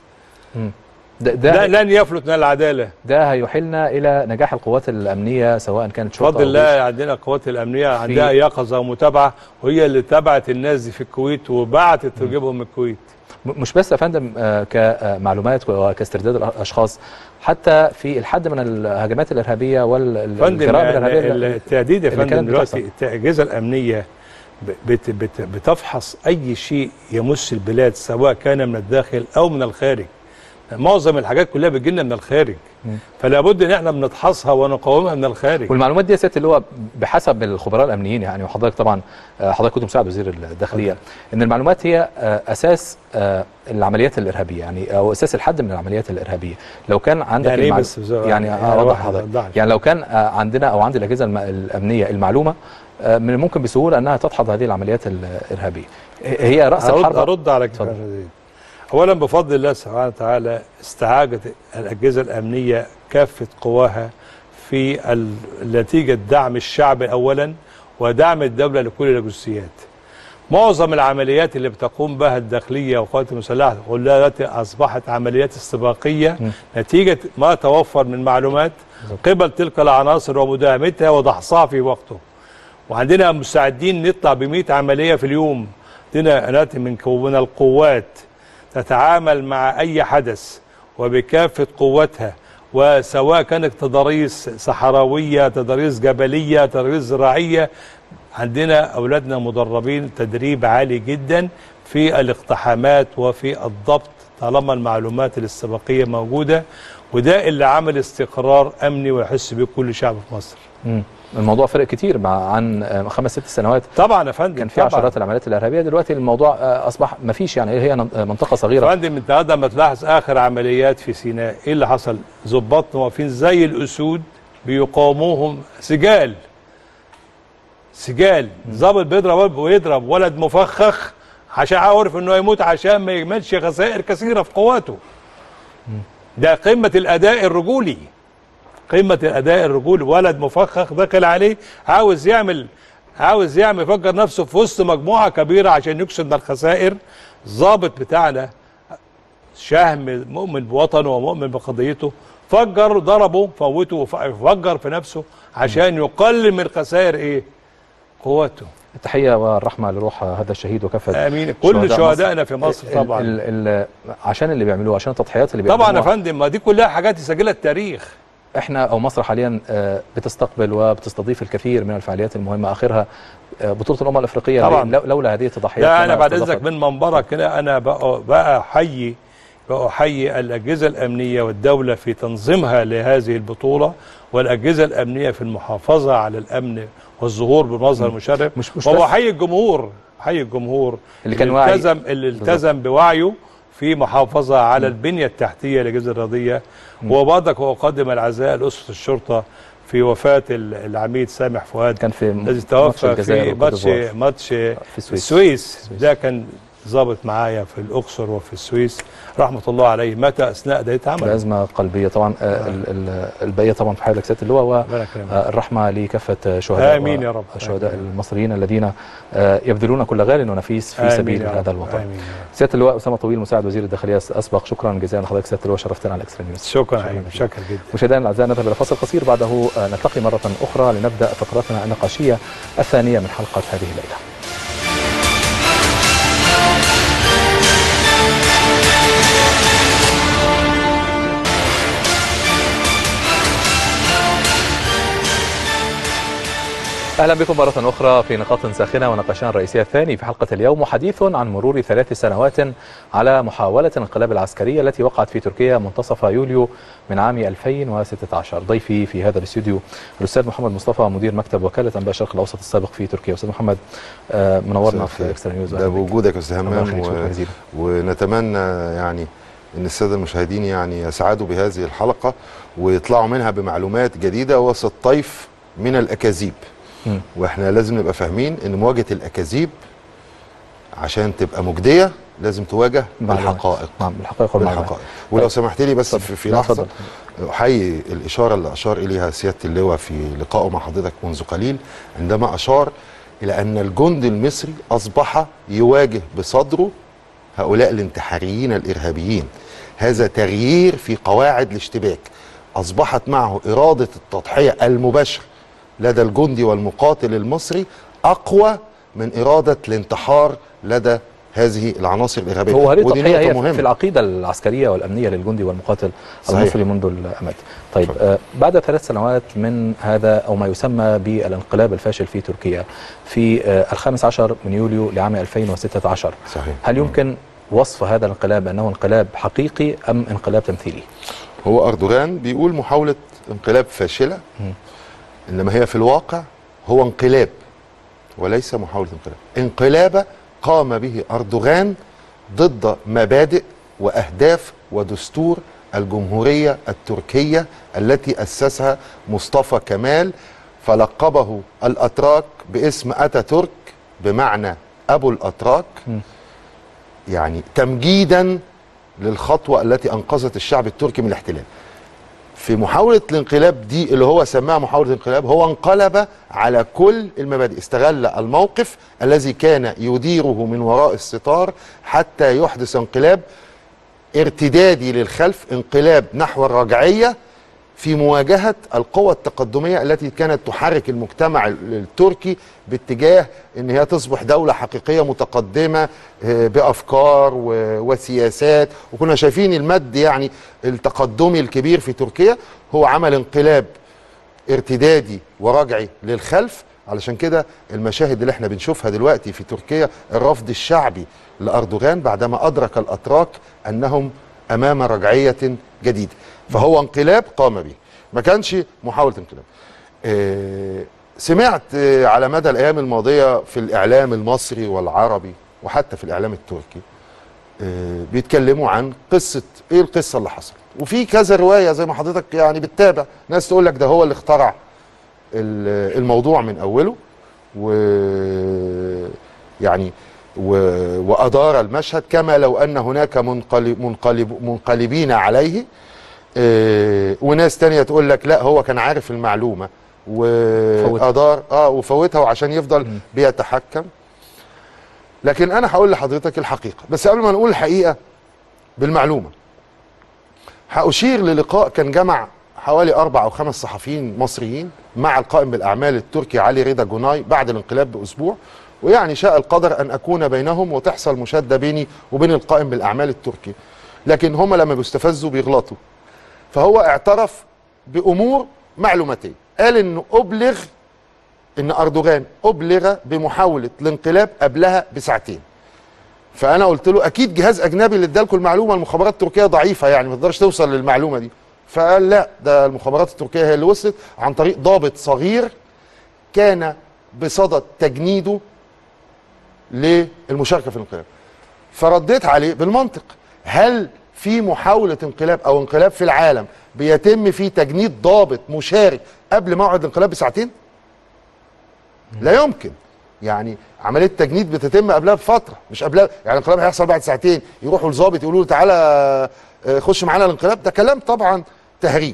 ده لا ده, لن يفلت من العداله ده هيحيلنا الى نجاح القوات الامنيه سواء كانت شرطه بفضل أو جيش. الله عندنا القوات الامنيه عندها يقظه ومتابعه وهي اللي تبعت الناس دي في الكويت وبعتت تجيبهم من الكويت م- مش بس يا فندم آه، كمعلومات وكاسترداد الاشخاص حتى في الحد من الهجمات الارهابيه فندم والجرائم يعني الارهابيه التهديد يا اللي فندم كانت دلوقتي بتحصل. الاجهزه الامنيه بت بت بتفحص اي شيء يمس البلاد سواء كان من الداخل او من الخارج معظم الحاجات كلها بتجي لنا من الخارج فلا بد ان احنا بنفحصها ونقاومها من الخارج والمعلومات دي يا سياده اللي هو بحسب الخبراء الامنيين يعني وحضرتك طبعا آه، حضرتك كنت مساعد وزير الداخليه ان المعلومات هي آه، اساس آه، العمليات الارهابيه يعني او اساس الحد من العمليات الارهابيه لو كان عندك يعني إيه المعلو- بس بزو- يعني يعني اوضح واحد لحضرتك وضح. يعني لو كان آه، عندنا او عند الاجهزه الم- الامنيه المعلومه آه، من الممكن بسهوله انها تدحض هذه العمليات الارهابيه هي راس هرد الحرب هرد على اتفضل. الكلام ده. اولا بفضل الله سبحانه وتعالى استعاجت الاجهزه الامنيه كافه قواها في ال- نتيجه دعم الشعب اولا ودعم الدوله لكل الجزئيات. معظم العمليات اللي بتقوم بها الداخليه والقوات المسلحه كلها دلوقتي اصبحت عمليات استباقيه نتيجه ما توفر من معلومات قبل تلك العناصر ومداهمتها ودحصها في وقته. وعندنا مستعدين نطلع ب 100 عمليه في اليوم. عندنا ناتي من كو- من القوات تتعامل مع اي حدث وبكافه قوتها وسواء كانت تضاريس صحراويه تضاريس جبليه تضاريس زراعيه عندنا اولادنا مدربين تدريب عالي جدا في الاقتحامات وفي الضبط طالما المعلومات الاستباقيه موجوده وده اللي عمل استقرار امني ويحس به كل شعب في مصر. مم. الموضوع فرق كتير مع عن آه، خمس ست سنوات طبعا يا فندم كان في طبعاً. عشرات العمليات الارهابيه دلوقتي الموضوع آه، اصبح ما فيش يعني هي نن- آه، منطقه صغيره فندم انت هذا ما تلاحظ اخر عمليات في سيناء ايه اللي حصل ظباطنا واقفين زي الاسود بيقاوموهم سجال سجال ضابط بيضرب ويضرب ولد مفخخ عشان عارف انه يموت عشان ما يعملش خسائر كثيره في قواته ده قمه الاداء الرجولي قمه الاداء الرجولي ولد مفخخ دخل عليه عاوز يعمل عاوز يعمل يفكر نفسه في وسط مجموعه كبيره عشان يكسب من الخسائر الضابط بتاعنا شهم مؤمن بوطنه ومؤمن بقضيته فجر ضربه فوته وف- فجر في نفسه عشان يقلل من خسائر ايه قوته التحيه والرحمه لروح هذا الشهيد وكافه امين كل شهداء شهدائنا في مصر ال- طبعا ال ال عشان اللي بيعملوه عشان التضحيات اللي طبعا يا بيقدموها. فندم ما دي كلها حاجات يسجلها التاريخ احنا او مصر حاليا آه، بتستقبل وبتستضيف الكثير من الفعاليات المهمه اخرها آه، بطوله الامم الافريقيه طبعاً. لو- لولا هذه التضحيات لا كما انا بعد استضافت- اذنك من منبرك هنا انا بقى بقى احيي بقى احيي الاجهزه الامنيه والدوله في تنظيمها لهذه البطوله والاجهزه الامنيه في المحافظه على الامن والظهور بمظهر مشرف مش- مش وبحيي الجمهور حيي الجمهور اللي كان واعي. التزم اللي التزم بوعيه في محافظه على البنيه التحتيه للاجهزه الرياضيه وبرضك اقدم العزاء لاسره الشرطه في وفاه ال- العميد سامح فؤاد كان في الذي ماتش توفى الجزائر في وكوت ماتش ديفوار. ماتش في السويس. السويس ده كان ظابط معايا في الاقصر وفي السويس رحمه الله عليه مات اثناء ده عمل بأزمة قلبية طبعا آه. ال- ال- البقية طبعا في حالة سيادة اللواء ربنا يكرمك. والرحمة لكافة شهداء آمين يا رب. الشهداء آمين. المصريين الذين آه، يبذلون كل غال ونفيس في آمين سبيل يا رب. هذا الوطن آمين يا رب. سيادة اللواء أسامة طويل مساعد وزير الداخلية أسبق شكرا جزيلا لحضرتك سيادة اللواء شرفتنا على اكسترا نيوز شكرا حبيبي لك. شكرا جدا مشاهدينا الاعزاء نذهب الى فاصل قصير بعده آه، نلتقي مره اخرى لنبدا فقرتنا النقاشيه الثانيه من حلقه هذه الليله. اهلا بكم مره اخرى في نقاط ساخنه ونقاشنا الرئيسيه الثاني في حلقه اليوم وحديث عن مرور ثلاث سنوات على محاوله الانقلاب العسكريه التي وقعت في تركيا منتصف يوليو من عام 2016 ضيفي في هذا الاستوديو الاستاذ محمد مصطفى مدير مكتب وكاله انباء الشرق الاوسط السابق في تركيا استاذ محمد آه، منورنا في اكسترا نيوز ده بوجودك يا استاذ الله همام يخليك، شكرا و... جزيلا. ونتمنى يعني ان الساده المشاهدين يعني يسعدوا بهذه الحلقه ويطلعوا منها بمعلومات جديده وسط طيف من الاكاذيب مم. واحنا لازم نبقى فاهمين ان مواجهه الاكاذيب عشان تبقى مجديه لازم تواجه معلومات. بالحقائق نعم بالحقائق والمعلومات بالحقائق ولو سمحت لي بس في, في لا، لحظه اتفضل. احيي الاشاره اللي اشار اليها سياده اللواء في لقائه مع حضرتك منذ قليل عندما اشار الى ان الجند المصري اصبح يواجه بصدره هؤلاء الانتحاريين الارهابيين هذا تغيير في قواعد الاشتباك اصبحت معه اراده التضحيه المباشره لدى الجندي والمقاتل المصري اقوى من اراده الانتحار لدى هذه العناصر الارهابيه هو هذه ودي التضحيه نقطة هي مهمة. في العقيده العسكريه والامنيه للجندي والمقاتل صحيح. المصري منذ الامد. طيب اتفضل. آه بعد ثلاث سنوات من هذا او ما يسمى بالانقلاب الفاشل في تركيا في آه الخامس عشر من يوليو لعام 2016 صحيح هل يمكن وصف هذا الانقلاب انه انقلاب حقيقي ام انقلاب تمثيلي؟ هو اردوغان بيقول محاوله انقلاب فاشله انما هي في الواقع هو انقلاب وليس محاوله انقلاب انقلاب قام به اردوغان ضد مبادئ واهداف ودستور الجمهوريه التركيه التي اسسها مصطفى كمال فلقبه الاتراك باسم اتاتورك بمعنى ابو الاتراك يعني تمجيدا للخطوه التي انقذت الشعب التركي من الاحتلال في محاولة الانقلاب دي اللي هو سماها محاولة الانقلاب هو انقلب على كل المبادئ استغل الموقف الذي كان يديره من وراء الستار حتى يحدث انقلاب ارتدادي للخلف انقلاب نحو الرجعية في مواجهة القوى التقدمية التي كانت تحرك المجتمع التركي باتجاه ان هي تصبح دولة حقيقية متقدمة آه، بأفكار و- وسياسات وكنا شايفين المد يعني التقدمي الكبير في تركيا هو عمل انقلاب ارتدادي ورجعي للخلف علشان كده المشاهد اللي احنا بنشوفها دلوقتي في تركيا الرفض الشعبي لاردوغان بعدما ادرك الاتراك انهم امام رجعيه جديده فهو انقلاب قام به ما كانش محاوله انقلاب آه، سمعت آه، على مدى الايام الماضيه في الاعلام المصري والعربي وحتى في الاعلام التركي آه، بيتكلموا عن قصه ايه القصه اللي حصلت وفي كذا روايه زي ما حضرتك يعني بتتابع ناس تقول لك ده هو اللي اخترع ال- الموضوع من اوله و يعني و... وادار المشهد كما لو ان هناك منقلب منقلب منقلبين عليه آه، وناس تانية تقول لك لا هو كان عارف المعلومه وادار اه وفوتها وعشان يفضل بيتحكم لكن انا هقول لحضرتك الحقيقه بس قبل ما نقول الحقيقه بالمعلومه هأشير للقاء كان جمع حوالي أربع أو خمس صحفيين مصريين مع القائم بالأعمال التركي علي رضا جوناي بعد الانقلاب بأسبوع ويعني شاء القدر أن أكون بينهم وتحصل مشادة بيني وبين القائم بالأعمال التركي لكن هم لما بيستفزوا بيغلطوا فهو اعترف بأمور معلوماتية قال أنه أبلغ أن أردوغان أبلغ بمحاولة الانقلاب قبلها بساعتين فانا قلت له اكيد جهاز اجنبي اللي ادالكم المعلومه المخابرات التركيه ضعيفه يعني ما تقدرش توصل للمعلومه دي فقال لا ده المخابرات التركيه هي اللي وصلت عن طريق ضابط صغير كان بصدد تجنيده للمشاركه في الانقلاب فرديت عليه بالمنطق هل في محاوله انقلاب او انقلاب في العالم بيتم فيه تجنيد ضابط مشارك قبل موعد الانقلاب بساعتين لا يمكن يعني عمليه التجنيد بتتم قبلها بفتره مش قبلها يعني الانقلاب هيحصل بعد ساعتين يروحوا للظابط يقولوا له تعالى آه، خش معانا الانقلاب ده كلام طبعا تهريج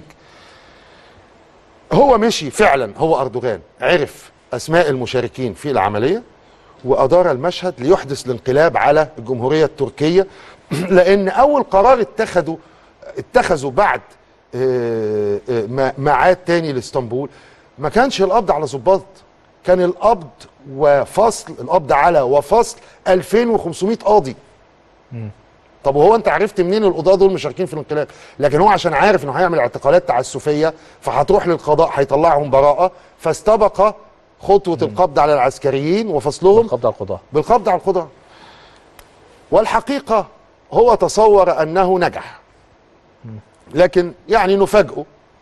هو مشي فعلا هو اردوغان عرف اسماء المشاركين في العمليه وادار المشهد ليحدث الانقلاب على الجمهوريه التركيه لان اول قرار اتخذوا اتخذوا بعد آه، آه، ما- ميعاد تاني لاسطنبول ما كانش القبض على ضباط كان القبض وفصل القبض على وفصل 2500 قاضي طب وهو انت عرفت منين القضاه دول مشاركين في الانقلاب لكن هو عشان عارف انه هيعمل اعتقالات تعسفيه فهتروح للقضاء هيطلعهم براءه فاستبق خطوه القبض على العسكريين وفصلهم القبض على القضاء بالقبض على القدرة والحقيقة هو تصور أنه نجح لكن يعني نفاجئه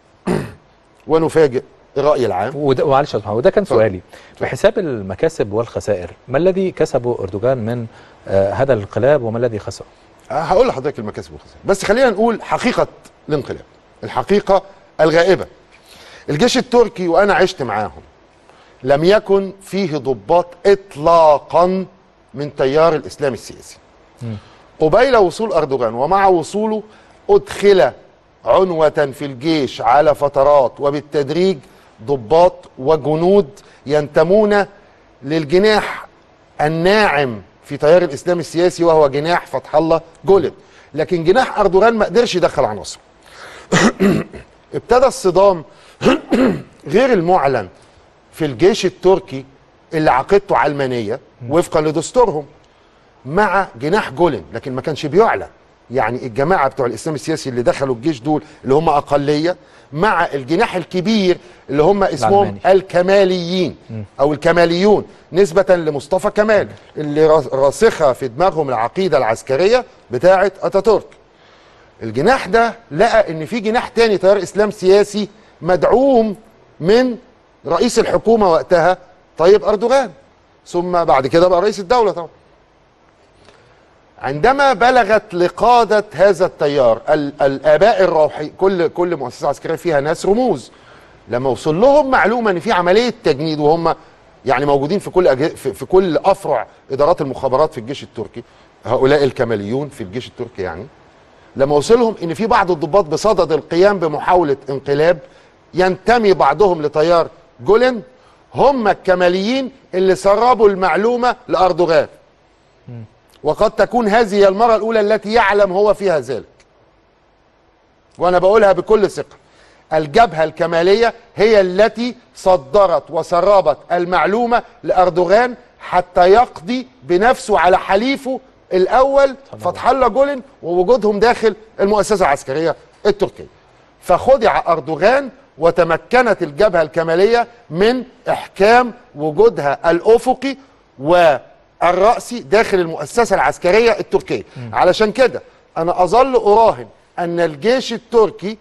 ونفاجئ الرأي العام وده معلش يا أستاذ محمد، وده كان سؤالي بحساب المكاسب والخسائر ما الذي كسبه اردوغان من آه هذا الانقلاب وما الذي خسره؟ أه، هقول لحضرتك المكاسب والخسائر بس خلينا نقول حقيقة الانقلاب الحقيقة الغائبة الجيش التركي وأنا عشت معاهم لم يكن فيه ضباط إطلاقا من تيار الإسلام السياسي قبيل وصول أردوغان ومع وصوله أدخل عنوة في الجيش على فترات وبالتدريج ضباط وجنود ينتمون للجناح الناعم في تيار الاسلام السياسي وهو جناح فتح الله جولن لكن جناح اردوغان ما قدرش يدخل عناصر ابتدى الصدام غير المعلن في الجيش التركي اللي عقيدته علمانيه وفقا لدستورهم مع جناح جولن لكن ما كانش بيعلن يعني الجماعه بتوع الاسلام السياسي اللي دخلوا الجيش دول اللي هم اقليه مع الجناح الكبير اللي هم اسمهم العلماني. الكماليين او الكماليون نسبه لمصطفى كمال اللي راس- راسخه في دماغهم العقيده العسكريه بتاعه اتاتورك الجناح ده لقى ان في جناح تاني تيار اسلام سياسي مدعوم من رئيس الحكومه وقتها طيب اردوغان ثم بعد كده بقى رئيس الدوله طبعا عندما بلغت لقادة هذا التيار ال- الآباء الروحي كل كل مؤسسة عسكرية فيها ناس رموز لما وصل لهم معلومة إن في عملية تجنيد وهم يعني موجودين في كل أجه... في, في كل أفرع إدارات المخابرات في الجيش التركي هؤلاء الكماليون في الجيش التركي يعني لما وصلهم ان في بعض الضباط بصدد القيام بمحاوله انقلاب ينتمي بعضهم لتيار جولن هم الكماليين اللي سربوا المعلومه لاردوغان وقد تكون هذه هي المره الاولى التي يعلم هو فيها ذلك وانا بقولها بكل ثقه الجبهه الكماليه هي التي صدرت وسربت المعلومه لاردوغان حتى يقضي بنفسه على حليفه الاول فتح الله جولن ووجودهم داخل المؤسسه العسكريه التركيه فخدع اردوغان وتمكنت الجبهه الكماليه من احكام وجودها الافقي والراسي داخل المؤسسه العسكريه التركيه علشان كده انا اظل اراهن ان الجيش التركي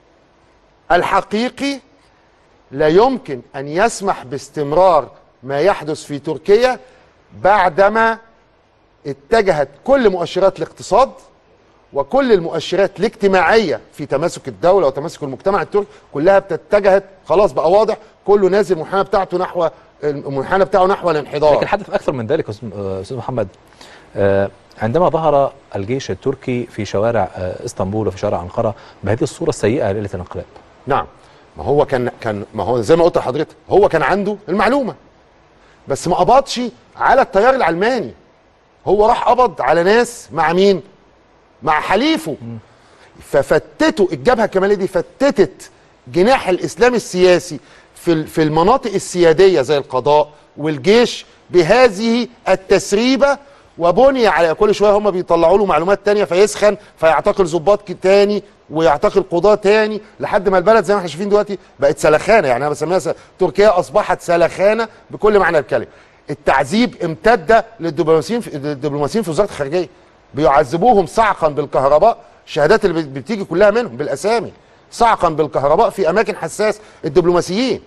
الحقيقي لا يمكن ان يسمح باستمرار ما يحدث في تركيا بعدما اتجهت كل مؤشرات الاقتصاد وكل المؤشرات الاجتماعيه في تماسك الدوله وتماسك المجتمع التركي كلها بتتجهت خلاص بقى واضح كله نازل المنحنى بتاعته نحو المنحنى بتاعه نحو الانحدار لكن حدث اكثر من ذلك أستاذ- آه، استاذ محمد آه، عندما ظهر الجيش التركي في شوارع آه، اسطنبول وفي شوارع انقره بهذه الصوره السيئه ليله الانقلاب نعم ما هو كان كان ما هو زي ما قلت لحضرتك هو كان عنده المعلومه بس ما قبضش على التيار العلماني هو راح قبض على ناس مع مين مع حليفه ففتتوا الجبهه الكماليه دي فتتت جناح الاسلام السياسي في ال- في المناطق السياديه زي القضاء والجيش بهذه التسريبه وبني على كل شويه هم بيطلعوا له معلومات تانية فيسخن فيعتقل ضباط ك- تاني ويعتقل قضاه تاني لحد ما البلد زي ما احنا شايفين دلوقتي بقت سلخانه يعني انا بسميها س... تركيا اصبحت سلخانه بكل معنى الكلمه التعذيب امتد للدبلوماسيين في الدبلوماسيين في وزاره الخارجيه بيعذبوهم صعقا بالكهرباء الشهادات اللي بت- بتيجي كلها منهم بالاسامي صعقا بالكهرباء في اماكن حساس الدبلوماسيين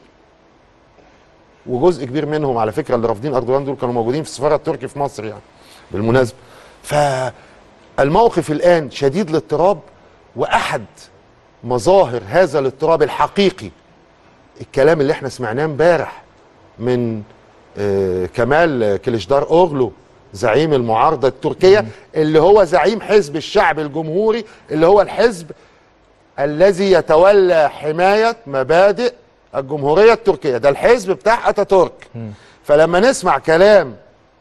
وجزء كبير منهم على فكره اللي رافضين اردوغان دول كانوا موجودين في السفاره التركي في مصر يعني بالمناسبه فالموقف الان شديد الاضطراب واحد مظاهر هذا الاضطراب الحقيقي الكلام اللي احنا سمعناه امبارح من آه، كمال كليشدار اوغلو زعيم المعارضه التركيه اللي هو زعيم حزب الشعب الجمهوري اللي هو الحزب الذي يتولى حمايه مبادئ الجمهوريه التركيه ده الحزب بتاع اتاتورك فلما نسمع كلام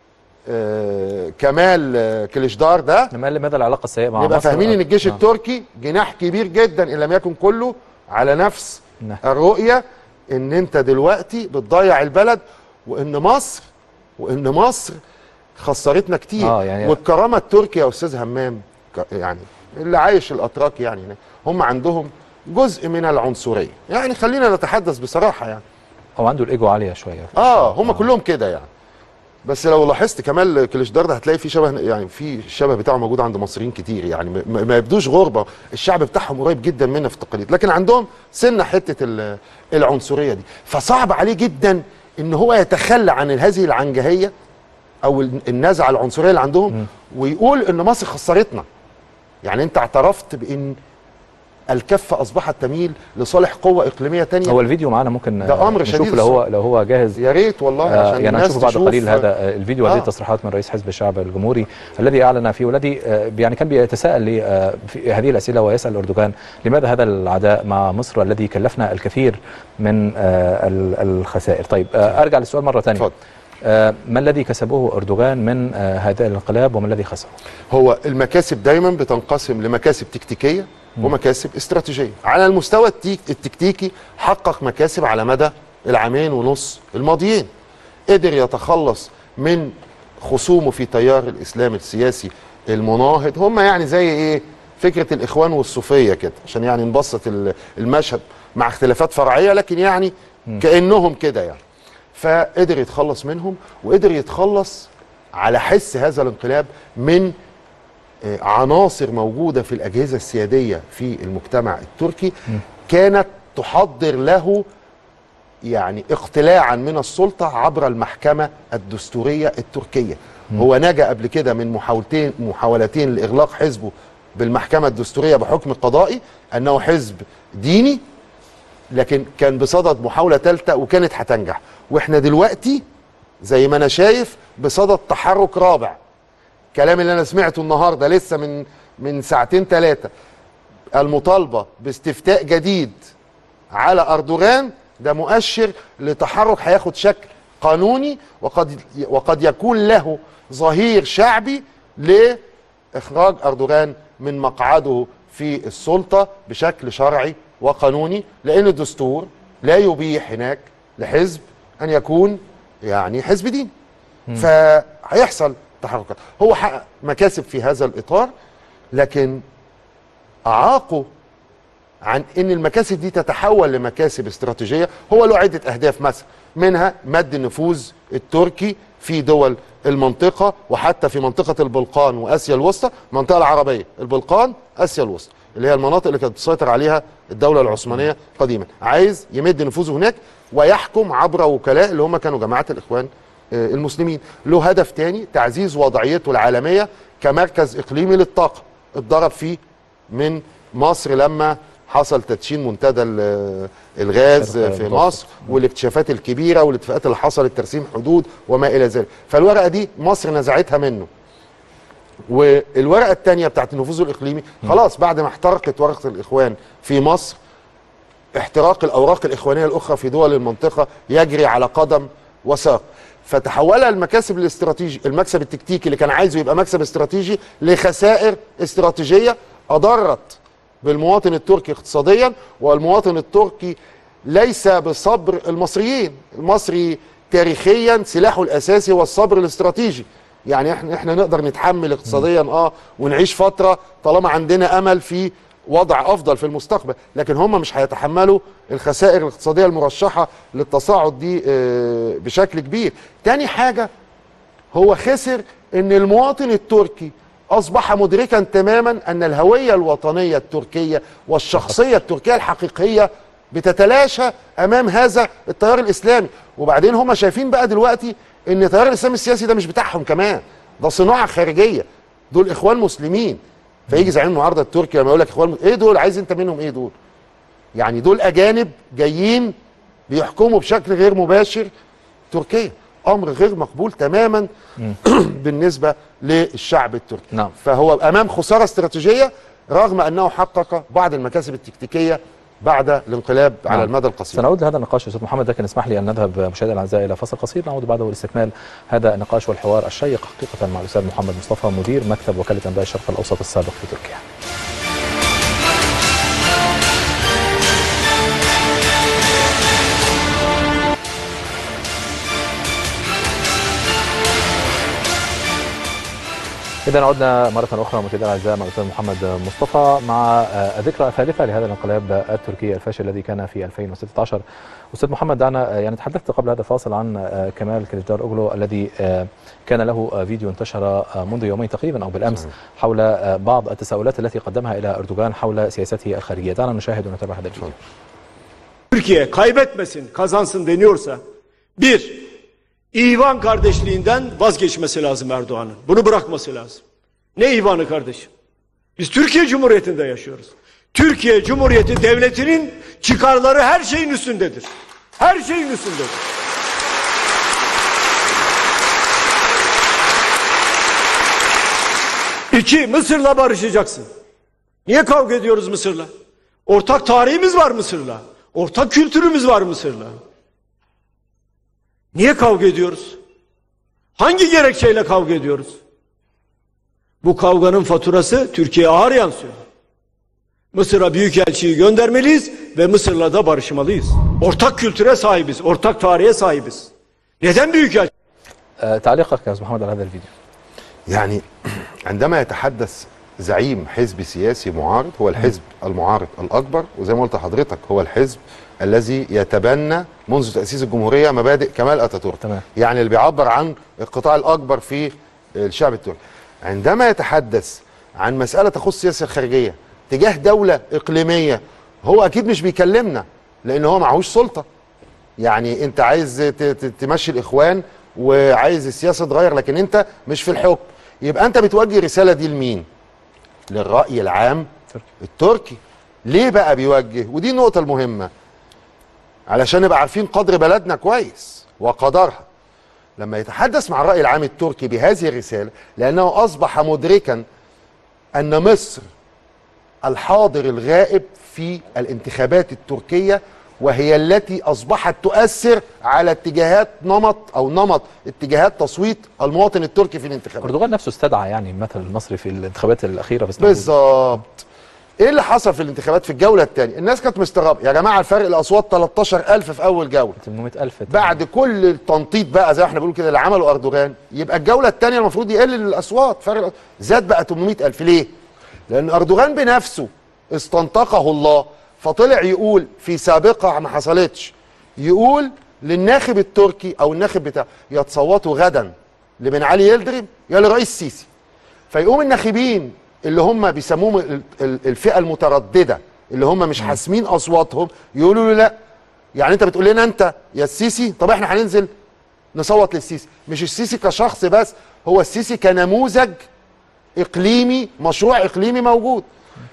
آه، كمال آه، كليشدار ده لما قال لماذا العلاقه السيئه مع نبقى مصر فاهمين ان الجيش آه. التركي جناح كبير جدا ان لم يكن كله على نفس نعم. الرؤيه ان انت دلوقتي بتضيع البلد وان مصر وان مصر خسرتنا كتير آه، يعني- والكرامه التركي يا استاذ همام ك- يعني اللي عايش الاتراك يعني هناك، هم عندهم جزء من العنصريه يعني خلينا نتحدث بصراحه يعني هو عنده الايجو عاليه شويه اه هم كلهم كده يعني بس لو لاحظت كمال كليشدار ده هتلاقي في شبه يعني في الشبه بتاعه موجود عند مصريين كتير يعني ما- ما ما يبدوش غربه الشعب بتاعهم قريب جدا منا في التقاليد لكن عندهم سنه حته ال- العنصريه دي فصعب عليه جدا ان هو يتخلى عن هذه العنجهيه او ال- النزعه العنصريه اللي عندهم ويقول ان مصر خسرتنا يعني انت اعترفت بان الكفه اصبحت تميل لصالح قوه اقليميه تانية هو الفيديو معانا ممكن ده آه، أمر شديد نشوف لو هو الصراحة. لو هو جاهز يا ريت والله آه، عشان يعني الناس هنشوف بعد تشوف قليل هذا آه، الفيديو هذه آه. التصريحات من رئيس حزب الشعب الجمهوري الذي اعلن فيه والذي آه، يعني كان بيتساءل لي آه، في هذه الاسئله ويسال اردوغان لماذا هذا العداء مع مصر الذي كلفنا الكثير من آه، ال- الخسائر طيب آه، ارجع للسؤال مره ثانيه اتفضل. آه، ما الذي كسبه اردوغان من آه، هذا الانقلاب وما الذي خسره هو المكاسب دايما بتنقسم لمكاسب تكتيكيه ومكاسب استراتيجيه على المستوى التيك- التكتيكي حقق مكاسب على مدى العامين ونص الماضيين قدر يتخلص من خصومه في تيار الاسلام السياسي المناهض هم يعني زي ايه فكره الاخوان والصوفيه كده عشان يعني نبسط ال- المشهد مع اختلافات فرعيه لكن يعني كانهم كده يعني فقدر يتخلص منهم وقدر يتخلص على حس هذا الانقلاب من آه، عناصر موجوده في الاجهزه السياديه في المجتمع التركي كانت تحضر له يعني اقتلاعا من السلطه عبر المحكمه الدستوريه التركيه هو نجا قبل كده من محاولتين محاولتين لاغلاق حزبه بالمحكمه الدستوريه بحكم قضائي انه حزب ديني لكن كان بصدد محاوله ثالثه وكانت هتنجح واحنا دلوقتي زي ما انا شايف بصدد تحرك رابع كلام اللي انا سمعته النهارده لسه من من ساعتين ثلاثه المطالبه باستفتاء جديد على اردوغان ده مؤشر لتحرك هياخد شكل قانوني وقد وقد يكون له ظهير شعبي لاخراج اردوغان من مقعده في السلطه بشكل شرعي وقانوني لان الدستور لا يبيح هناك لحزب ان يكون يعني حزب ديني فهيحصل تحركات هو حقق مكاسب في هذا الاطار لكن اعاقه عن ان المكاسب دي تتحول لمكاسب استراتيجيه هو له عده اهداف مثلا منها مد النفوذ التركي في دول المنطقه وحتى في منطقه البلقان واسيا الوسطى المنطقه العربيه البلقان اسيا الوسطى اللي هي المناطق اللي كانت بتسيطر عليها الدوله العثمانيه قديما عايز يمد نفوذه هناك ويحكم عبر وكلاء اللي هم كانوا جماعه الاخوان آه، المسلمين له هدف تاني تعزيز وضعيته العالميه كمركز اقليمي للطاقه اتضرب فيه من مصر لما حصل تدشين منتدى ال- الغاز شرق في المتوسط. مصر والاكتشافات الكبيره والاتفاقات اللي حصلت ترسيم حدود وما الى ذلك فالورقه دي مصر نزعتها منه والورقه الثانيه بتاعت النفوذ الاقليمي خلاص بعد ما احترقت ورقه الاخوان في مصر احتراق الاوراق الاخوانيه الاخرى في دول المنطقه يجري على قدم وساق فتحولها المكاسب الاستراتيجي المكسب التكتيكي اللي كان عايزه يبقى مكسب استراتيجي لخسائر استراتيجيه اضرت بالمواطن التركي اقتصاديا والمواطن التركي ليس بصبر المصريين المصري تاريخيا سلاحه الاساسي هو الصبر الاستراتيجي يعني احنا احنا نقدر نتحمل اقتصاديا اه ونعيش فتره طالما عندنا امل في وضع افضل في المستقبل لكن هم مش هيتحملوا الخسائر الاقتصاديه المرشحه للتصاعد دي آه، بشكل كبير تاني حاجه هو خسر ان المواطن التركي اصبح مدركا تماما ان الهويه الوطنيه التركيه والشخصيه التركيه الحقيقيه بتتلاشى امام هذا التيار الاسلامي وبعدين هم شايفين بقى دلوقتي ان التيار الاسلامي السياسي ده مش بتاعهم كمان ده صناعه خارجيه دول اخوان مسلمين فيجي زعيم المعارضه التركي لما يقول لك اخوان ايه دول عايز انت منهم ايه دول يعني دول اجانب جايين بيحكموا بشكل غير مباشر تركيا امر غير مقبول تماما بالنسبه للشعب التركي نعم. فهو امام خساره استراتيجيه رغم انه حقق بعض المكاسب التكتيكيه بعد الانقلاب على نعم. المدى القصير سنعود لهذا النقاش استاذ محمد لكن اسمح لي ان نذهب مشاهدينا الاعزاء الى فصل قصير نعود بعده لاستكمال هذا النقاش والحوار الشيق حقيقه مع الاستاذ محمد مصطفى مدير مكتب وكاله انباء الشرق الاوسط السابق في تركيا. إذا عدنا مرة أخرى مشاهدينا الأعزاء مع الأستاذ محمد مصطفى مع آه، الذكرى الثالثة لهذا الانقلاب التركي الفاشل الذي كان في 2016 أستاذ محمد دعنا آه، يعني تحدثت قبل هذا الفاصل عن آه، كمال كليجدار أوغلو الذي آه، كان له آه، فيديو انتشر آه، منذ يومين تقريبا أو بالأمس حول آه، بعض التساؤلات التي قدمها إلى أردوغان حول سياسته الخارجية دعنا نشاهد ونتابع هذا الفيديو Türkiye kaybetmesin, kazansın deniyorsa bir, İvan kardeşliğinden vazgeçmesi lazım Erdoğan'ın. Bunu bırakması lazım. Ne İvan'ı kardeşim? Biz Türkiye Cumhuriyeti'nde yaşıyoruz. Türkiye Cumhuriyeti devletinin çıkarları her şeyin üstündedir. Her şeyin üstündedir. İki, Mısır'la barışacaksın. Niye kavga ediyoruz Mısır'la? Ortak tarihimiz var Mısır'la. Ortak kültürümüz var Mısır'la. Niye kavga ediyoruz? Hangi gerekçeyle kavga ediyoruz? Bu kavganın faturası Türkiye'ye ağır yansıyor. Mısır'a büyükelçiyi göndermeliyiz ve Mısır'la da barışmalıyız. Ortak kültüre sahibiz, ortak tarihe sahibiz. Neden büyükelçi? آه، تعليقك يا أستاذ محمد على هذا الفيديو يعني عندما يتحدث زعيم حزب سياسي معارض هو الحزب المعارض الاكبر وزي ما قلت لحضرتك هو الحزب الذي يتبنى منذ تاسيس الجمهوريه مبادئ كمال اتاتورك تمام. يعني اللي بيعبر عن القطاع الاكبر في الشعب التركي عندما يتحدث عن مساله تخص السياسه الخارجيه تجاه دوله اقليميه هو اكيد مش بيكلمنا لان هو معهوش سلطه يعني انت عايز ت- ت- تمشي الاخوان وعايز السياسه تتغير لكن انت مش في الحكم يبقى انت بتوجه الرساله دي لمين للراي العام تركي. التركي ليه بقى بيوجه ودي النقطه المهمه علشان نبقى عارفين قدر بلدنا كويس وقدرها لما يتحدث مع الراي العام التركي بهذه الرساله لانه اصبح مدركا ان مصر الحاضر الغائب في الانتخابات التركيه وهي التي اصبحت تؤثر على اتجاهات نمط او نمط اتجاهات تصويت المواطن التركي في الانتخابات اردوغان نفسه استدعى يعني المثل المصري في الانتخابات الاخيره في اسطنبول بالظبط ايه اللي حصل في الانتخابات في الجوله الثانيه الناس كانت مستغربه يا جماعه الفرق الاصوات 13000 في اول جوله 800000 بعد كل التنطيط بقى زي ما احنا بنقول كده اللي عمله اردوغان يبقى الجوله الثانيه المفروض يقل الاصوات فرق الأ- زاد بقى 800000 ليه لان اردوغان بنفسه استنطقه الله فطلع يقول في سابقه ما حصلتش يقول للناخب التركي او الناخب بتاعه يا تصوتوا غدا لبن علي يلدرم يا لرئيس السيسي فيقوم الناخبين اللي هم بيسموهم ال- ال- الفئه المتردده اللي هم مش حاسمين اصواتهم يقولوا له لا يعني انت بتقول لنا انت يا السيسي طب احنا هننزل نصوت للسيسي مش السيسي كشخص بس هو السيسي كنموذج اقليمي مشروع اقليمي موجود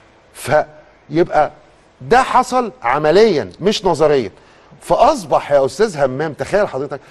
فيبقى ده حصل عمليا مش نظريا فاصبح يا استاذ همام تخيل حضرتك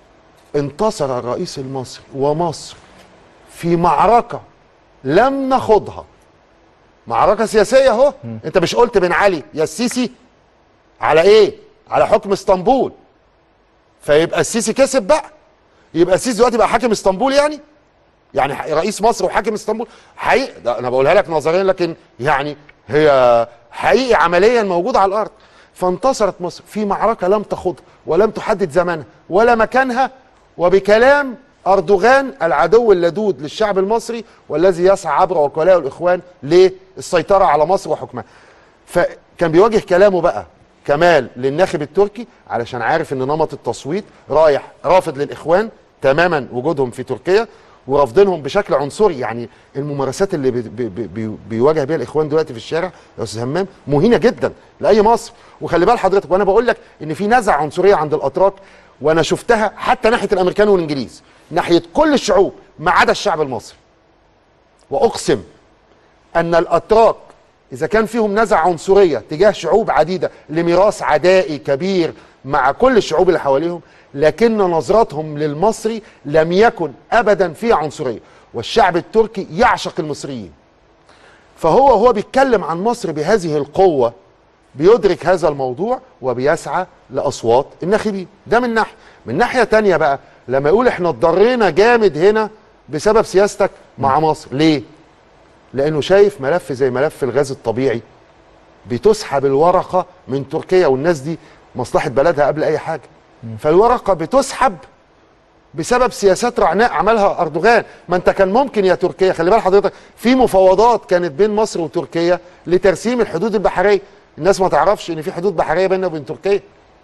انتصر الرئيس المصري ومصر في معركه لم نخوضها معركه سياسيه اهو انت مش قلت بن علي يا السيسي على ايه على حكم اسطنبول فيبقى السيسي كسب بقى يبقى السيسي دلوقتي بقى حاكم اسطنبول يعني يعني ح- رئيس مصر وحاكم اسطنبول حقيقي ده انا بقولها لك نظريا لكن يعني هي حقيقي عمليا موجوده على الارض فانتصرت مصر في معركه لم تخوضها ولم تحدد زمانها ولا مكانها وبكلام اردوغان العدو اللدود للشعب المصري والذي يسعى عبر وكلاء الاخوان للسيطره على مصر وحكمها فكان بيواجه كلامه بقى كمال للناخب التركي علشان عارف ان نمط التصويت رايح رافض للاخوان تماما وجودهم في تركيا ورافضينهم بشكل عنصري يعني الممارسات اللي بي بي بي بيواجه بيها الاخوان دلوقتي في الشارع يا استاذ همام مهينه جدا لاي مصر وخلي بال حضرتك وانا بقول لك ان في نزعه عنصريه عند الاتراك وانا شفتها حتى ناحيه الامريكان والانجليز ناحيه كل الشعوب ما عدا الشعب المصري واقسم ان الاتراك اذا كان فيهم نزعه عنصريه تجاه شعوب عديده لميراث عدائي كبير مع كل الشعوب اللي حواليهم لكن نظرتهم للمصري لم يكن ابدا فيها عنصريه والشعب التركي يعشق المصريين فهو هو بيتكلم عن مصر بهذه القوه بيدرك هذا الموضوع وبيسعى لاصوات الناخبين ده من ناحيه من ناحيه تانية بقى لما يقول احنا اتضرينا جامد هنا بسبب سياستك مع مصر ليه لانه شايف ملف زي ملف الغاز الطبيعي بتسحب الورقه من تركيا والناس دي مصلحه بلدها قبل اي حاجه فالورقه بتسحب بسبب سياسات رعناء عملها اردوغان ما انت كان ممكن يا تركيا خلي بال حضرتك في مفاوضات كانت بين مصر وتركيا لترسيم الحدود البحريه الناس ما تعرفش ان في حدود بحريه بيننا وبين تركيا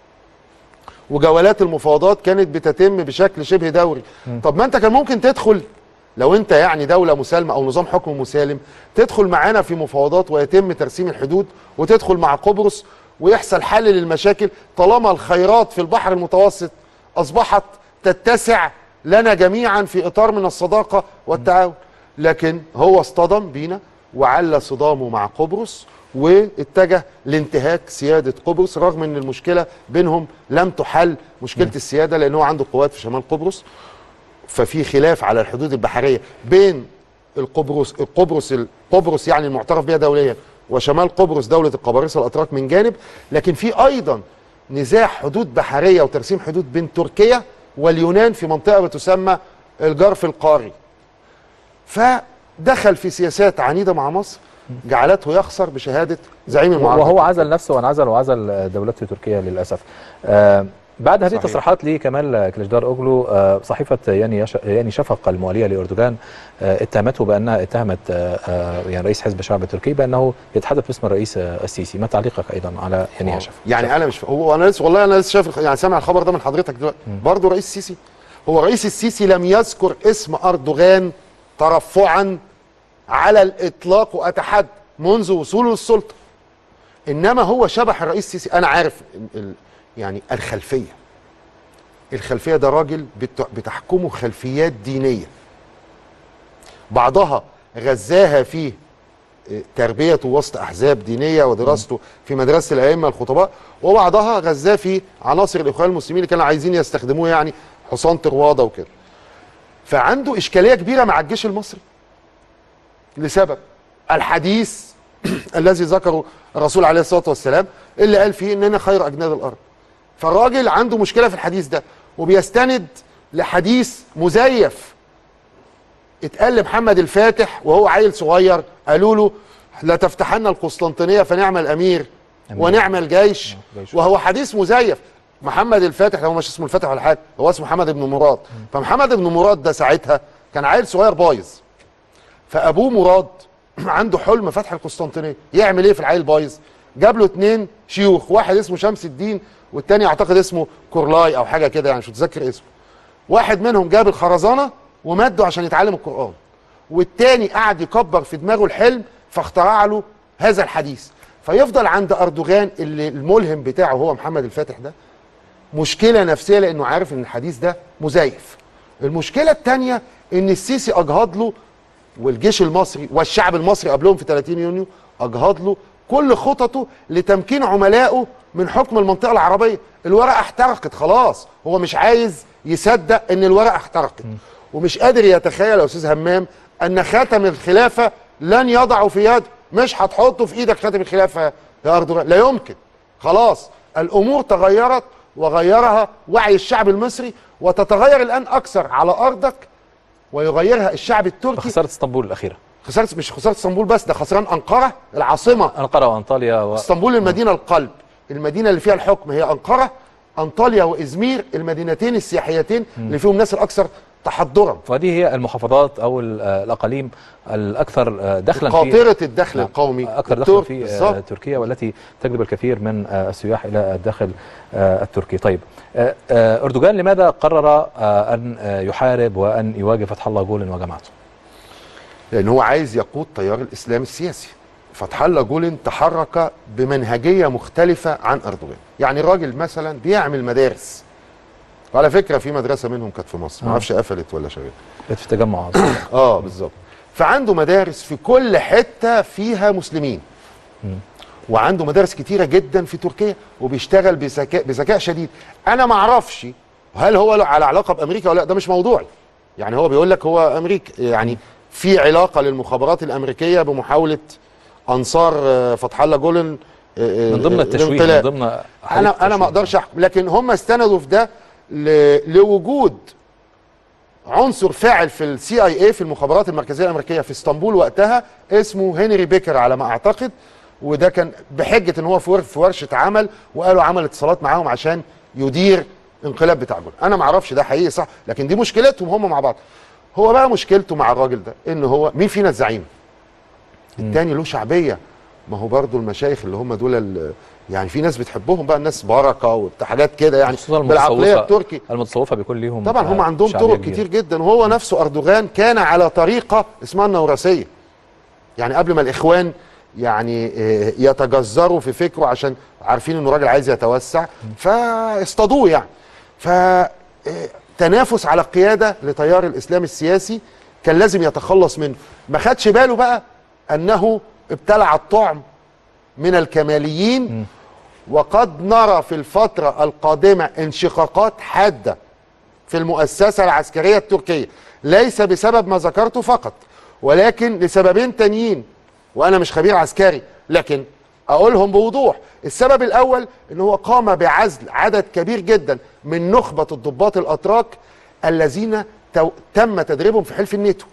وجولات المفاوضات كانت بتتم بشكل شبه دوري طب ما انت كان ممكن تدخل لو انت يعني دوله مسالمه او نظام حكم مسالم تدخل معانا في مفاوضات ويتم ترسيم الحدود وتدخل مع قبرص ويحصل حل للمشاكل طالما الخيرات في البحر المتوسط اصبحت تتسع لنا جميعا في اطار من الصداقه والتعاون لكن هو اصطدم بينا وعلى صدامه مع قبرص واتجه لانتهاك سياده قبرص رغم ان المشكله بينهم لم تحل مشكله السياده لان هو عنده قوات في شمال قبرص ففي خلاف على الحدود البحريه بين القبرص القبرص قبرص يعني المعترف بها دوليا وشمال قبرص دوله القبارصه الاتراك من جانب لكن في ايضا نزاع حدود بحريه وترسيم حدود بين تركيا واليونان في منطقه بتسمى الجرف القاري فدخل في سياسات عنيده مع مصر جعلته يخسر بشهاده زعيم المعارضه وهو عزل نفسه وانعزل وعزل دولته تركيا للاسف آه بعد هذه صحيح. التصريحات لكمال كليشدار اوغلو آه صحيفه ياني يش... ياني شفق المواليه لاردوغان آه اتهمته بانها اتهمت آه آه يعني رئيس حزب الشعب التركي بانه يتحدث باسم الرئيس آه السيسي ما تعليقك ايضا على ياني شفق يعني انا مش هو انا لسه والله انا لسه شايف يعني سامع الخبر ده من حضرتك دلوقتي برضه رئيس السيسي هو رئيس السيسي لم يذكر اسم اردوغان ترفعا على الاطلاق واتحد منذ وصوله للسلطه انما هو شبح الرئيس السيسي انا عارف ال- ال- يعني الخلفيه الخلفيه ده راجل بت- بتحكمه خلفيات دينيه بعضها غزاها فيه تربيته وسط احزاب دينيه ودراسته في مدرسه الائمه الخطباء وبعضها غزاه في عناصر الاخوان المسلمين اللي كانوا عايزين يستخدموه يعني حصان طرواده وكده فعنده اشكاليه كبيره مع الجيش المصري لسبب الحديث الذي ذكره الرسول عليه الصلاه والسلام اللي قال فيه اننا خير اجناد الارض فالراجل عنده مشكله في الحديث ده وبيستند لحديث مزيف اتقال لمحمد الفاتح وهو عيل صغير قالوا له لا تفتحن القسطنطينيه فنعم الامير ونعم الجيش جيش. وهو حديث مزيف محمد الفاتح هو مش اسمه الفاتح ولا حاجه هو اسمه محمد بن مراد فمحمد بن مراد ده ساعتها كان عيل صغير بايظ فابوه مراد عنده حلم فتح القسطنطينيه يعمل ايه في العيل بايظ جاب له اتنين شيوخ واحد اسمه شمس الدين والتاني اعتقد اسمه كورلاي او حاجه كده يعني مش متذكر اسمه واحد منهم جاب الخرزانه ومده عشان يتعلم القران والتاني قعد يكبر في دماغه الحلم فاخترع له هذا الحديث فيفضل عند اردوغان اللي الملهم بتاعه هو محمد الفاتح ده مشكله نفسيه لانه عارف ان الحديث ده مزيف المشكله الثانيه ان السيسي اجهض له والجيش المصري والشعب المصري قبلهم في 30 يونيو اجهض له كل خططه لتمكين عملائه من حكم المنطقه العربيه الورقه احترقت خلاص هو مش عايز يصدق ان الورقه احترقت ومش قادر يتخيل يا استاذ همام ان خاتم الخلافه لن يضعه في يده مش هتحطه في ايدك خاتم الخلافه يا اردوغان لا يمكن خلاص الامور تغيرت وغيرها وعي الشعب المصري وتتغير الان اكثر على ارضك ويغيرها الشعب التركي خساره اسطنبول الاخيره خساره مش خساره اسطنبول بس ده خسران انقره العاصمه انقره وانطاليا و... اسطنبول المدينه القلب المدينه اللي فيها الحكم هي انقره انطاليا وازمير المدينتين السياحيتين اللي فيهم الناس الاكثر تحضرا وهذه هي المحافظات او ال- آه، الاقاليم الاكثر آه، دخلا في قاطره الدخل نعم. القومي اكثر دخلا الترك في آه، بالظبط. تركيا والتي تجذب الكثير من آه، السياح الى الداخل آه، التركي طيب آه، آه، اردوغان لماذا قرر آه، ان آه، يحارب وان يواجه فتح الله جولن وجماعته لان هو عايز يقود تيار الاسلام السياسي فتح الله جولن تحرك بمنهجيه مختلفه عن اردوغان يعني الراجل مثلا بيعمل مدارس وعلى فكره في مدرسه منهم كانت في مصر ما اعرفش قفلت ولا شغاله في التجمع اه بالظبط فعنده مدارس في كل حته فيها مسلمين وعنده مدارس كتيره جدا في تركيا وبيشتغل بذكاء بذكاء شديد انا ما اعرفش هل هو على علاقه بامريكا ولا لا ده مش موضوعي يعني هو بيقول لك هو امريكا يعني في علاقه للمخابرات الامريكيه بمحاوله انصار آه، فتح الله جولن آه، آه، من ضمن التشويه من الانقلاب. ضمن حديث انا انا التشويه. ما اقدرش احكم لكن هم استندوا في ده ل- لوجود عنصر فاعل في السي اي اي في المخابرات المركزيه الامريكيه في اسطنبول وقتها اسمه هنري بيكر على ما اعتقد وده كان بحجه ان هو في ور- في ورشه عمل وقالوا عمل اتصالات معاهم عشان يدير انقلاب بتاع جول انا ما اعرفش ده حقيقي صح لكن دي مشكلتهم هم مع بعض هو بقى مشكلته مع الراجل ده ان هو مين فينا الزعيم التاني له شعبيه ما هو برضو المشايخ اللي هم دول ال- يعني في ناس بتحبهم بقى الناس بركه وحاجات كده يعني خصوصا بالعقليه المتصوفة- التركي المتصوفه بيكون ليهم طبعا هم آه، عندهم شعبية طرق كبيرة. كتير جدا وهو نفسه اردوغان كان على طريقه اسمها النورسيه يعني قبل ما الاخوان يعني آه، يتجذروا في فكره عشان عارفين انه راجل عايز يتوسع فاصطادوه يعني ف آه، تنافس على القياده لتيار الاسلام السياسي كان لازم يتخلص منه ما خدش باله بقى انه ابتلع الطعم من الكماليين وقد نرى في الفتره القادمه انشقاقات حاده في المؤسسة العسكرية التركية ليس بسبب ما ذكرته فقط ولكن لسببين تانيين وأنا مش خبير عسكري لكن أقولهم بوضوح السبب الأول أنه هو قام بعزل عدد كبير جدا من نخبة الضباط الأتراك الذين تو- تم تدريبهم في حلف الناتو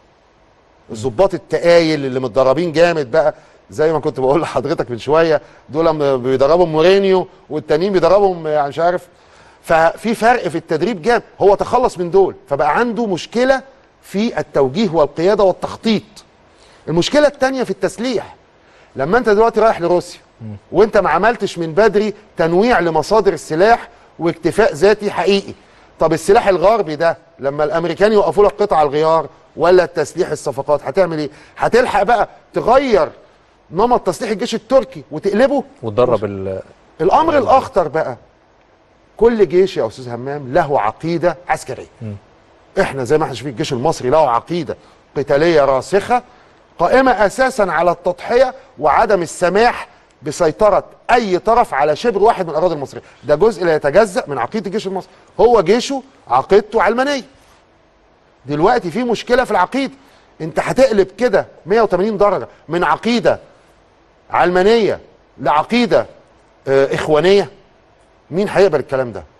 الضباط التقايل اللي متدربين جامد بقى زي ما كنت بقول لحضرتك من شويه دول م- بيدربهم مورينيو والتانيين بيدربهم يعني مش عارف ففي فرق في التدريب جامد هو تخلص من دول فبقى عنده مشكله في التوجيه والقياده والتخطيط المشكله الثانيه في التسليح لما انت دلوقتي رايح لروسيا وانت ما عملتش من بدري تنويع لمصادر السلاح واكتفاء ذاتي حقيقي طب السلاح الغربي ده لما الامريكان يوقفوا لك قطع الغيار ولا التسليح الصفقات هتعمل ايه هتلحق بقى تغير نمط تسليح الجيش التركي وتقلبه وتدرب ال- الامر الاخطر بقى كل جيش يا استاذ همام له عقيده عسكريه احنا زي ما احنا شايفين الجيش المصري له عقيده قتاليه راسخه قائمه اساسا على التضحيه وعدم السماح بسيطره اي طرف على شبر واحد من الاراضي المصريه ده جزء لا يتجزا من عقيده الجيش المصري هو جيشه عقيدته علمانيه دلوقتي في مشكله في العقيده انت هتقلب كده 180 درجه من عقيده علمانيه لعقيده آه، اخوانيه مين هيقبل الكلام ده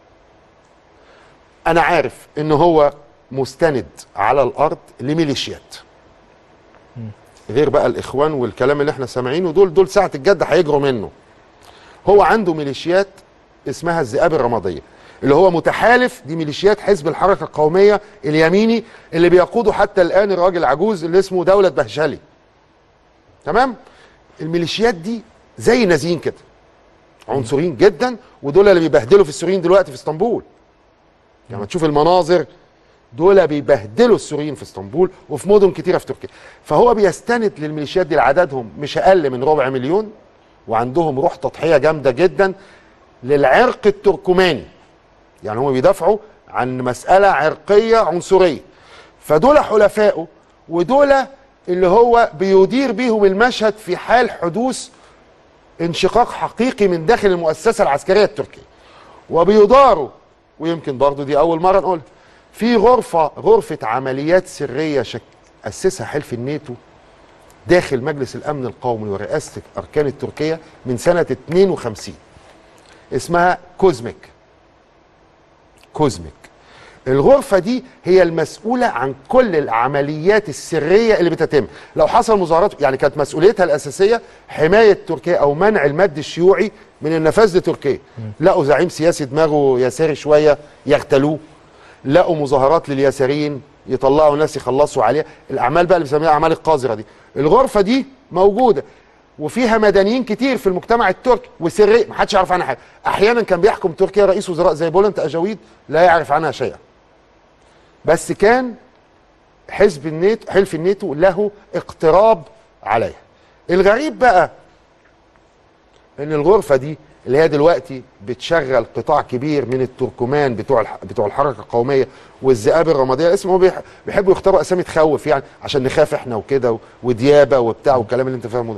انا عارف ان هو مستند على الارض لميليشيات غير بقى الاخوان والكلام اللي احنا سامعينه دول دول ساعه الجد هيجروا منه هو عنده ميليشيات اسمها الذئاب الرماديه اللي هو متحالف دي ميليشيات حزب الحركه القوميه اليميني اللي بيقوده حتى الان الراجل العجوز اللي اسمه دوله بهشلي تمام الميليشيات دي زي نازيين كده عنصريين جدا ودول اللي بيبهدلوا في السوريين دلوقتي في اسطنبول لما تشوف المناظر دول بيبهدلوا السوريين في اسطنبول وفي مدن كتيره في تركيا فهو بيستند للميليشيات دي لعددهم مش اقل من ربع مليون وعندهم روح تضحيه جامده جدا للعرق التركماني يعني هم بيدافعوا عن مساله عرقيه عنصريه فدول حلفائه ودول اللي هو بيدير بيهم المشهد في حال حدوث انشقاق حقيقي من داخل المؤسسه العسكريه التركيه وبيداروا ويمكن برضو دي اول مره نقول في غرفه غرفه عمليات سريه شك اسسها حلف الناتو داخل مجلس الامن القومي ورئاسه اركان التركيه من سنه 52 اسمها كوزميك كوزميك الغرفة دي هي المسؤولة عن كل العمليات السرية اللي بتتم لو حصل مظاهرات يعني كانت مسؤوليتها الأساسية حماية تركيا أو منع المد الشيوعي من النفاذ لتركيا لقوا زعيم سياسي دماغه يساري شوية يغتالوه لقوا مظاهرات لليساريين يطلعوا ناس يخلصوا عليها الأعمال بقى اللي بيسميها أعمال القذرة دي الغرفة دي موجودة وفيها مدنيين كتير في المجتمع التركي وسرية ما حدش يعرف عنها حاجه احيانا كان بيحكم تركيا رئيس وزراء زي بولنت اجاويد لا يعرف عنها شيئا بس كان حزب الناتو حلف الناتو له اقتراب عليها الغريب بقى ان الغرفه دي اللي هي دلوقتي بتشغل قطاع كبير من التركمان بتوع الح... بتوع الحركه القوميه والذئاب الرماديه اسمه بيح... بيحبوا يختاروا اسامي تخوف يعني عشان نخاف احنا وكده و... وديابه وبتاع والكلام اللي انت فاهمه ده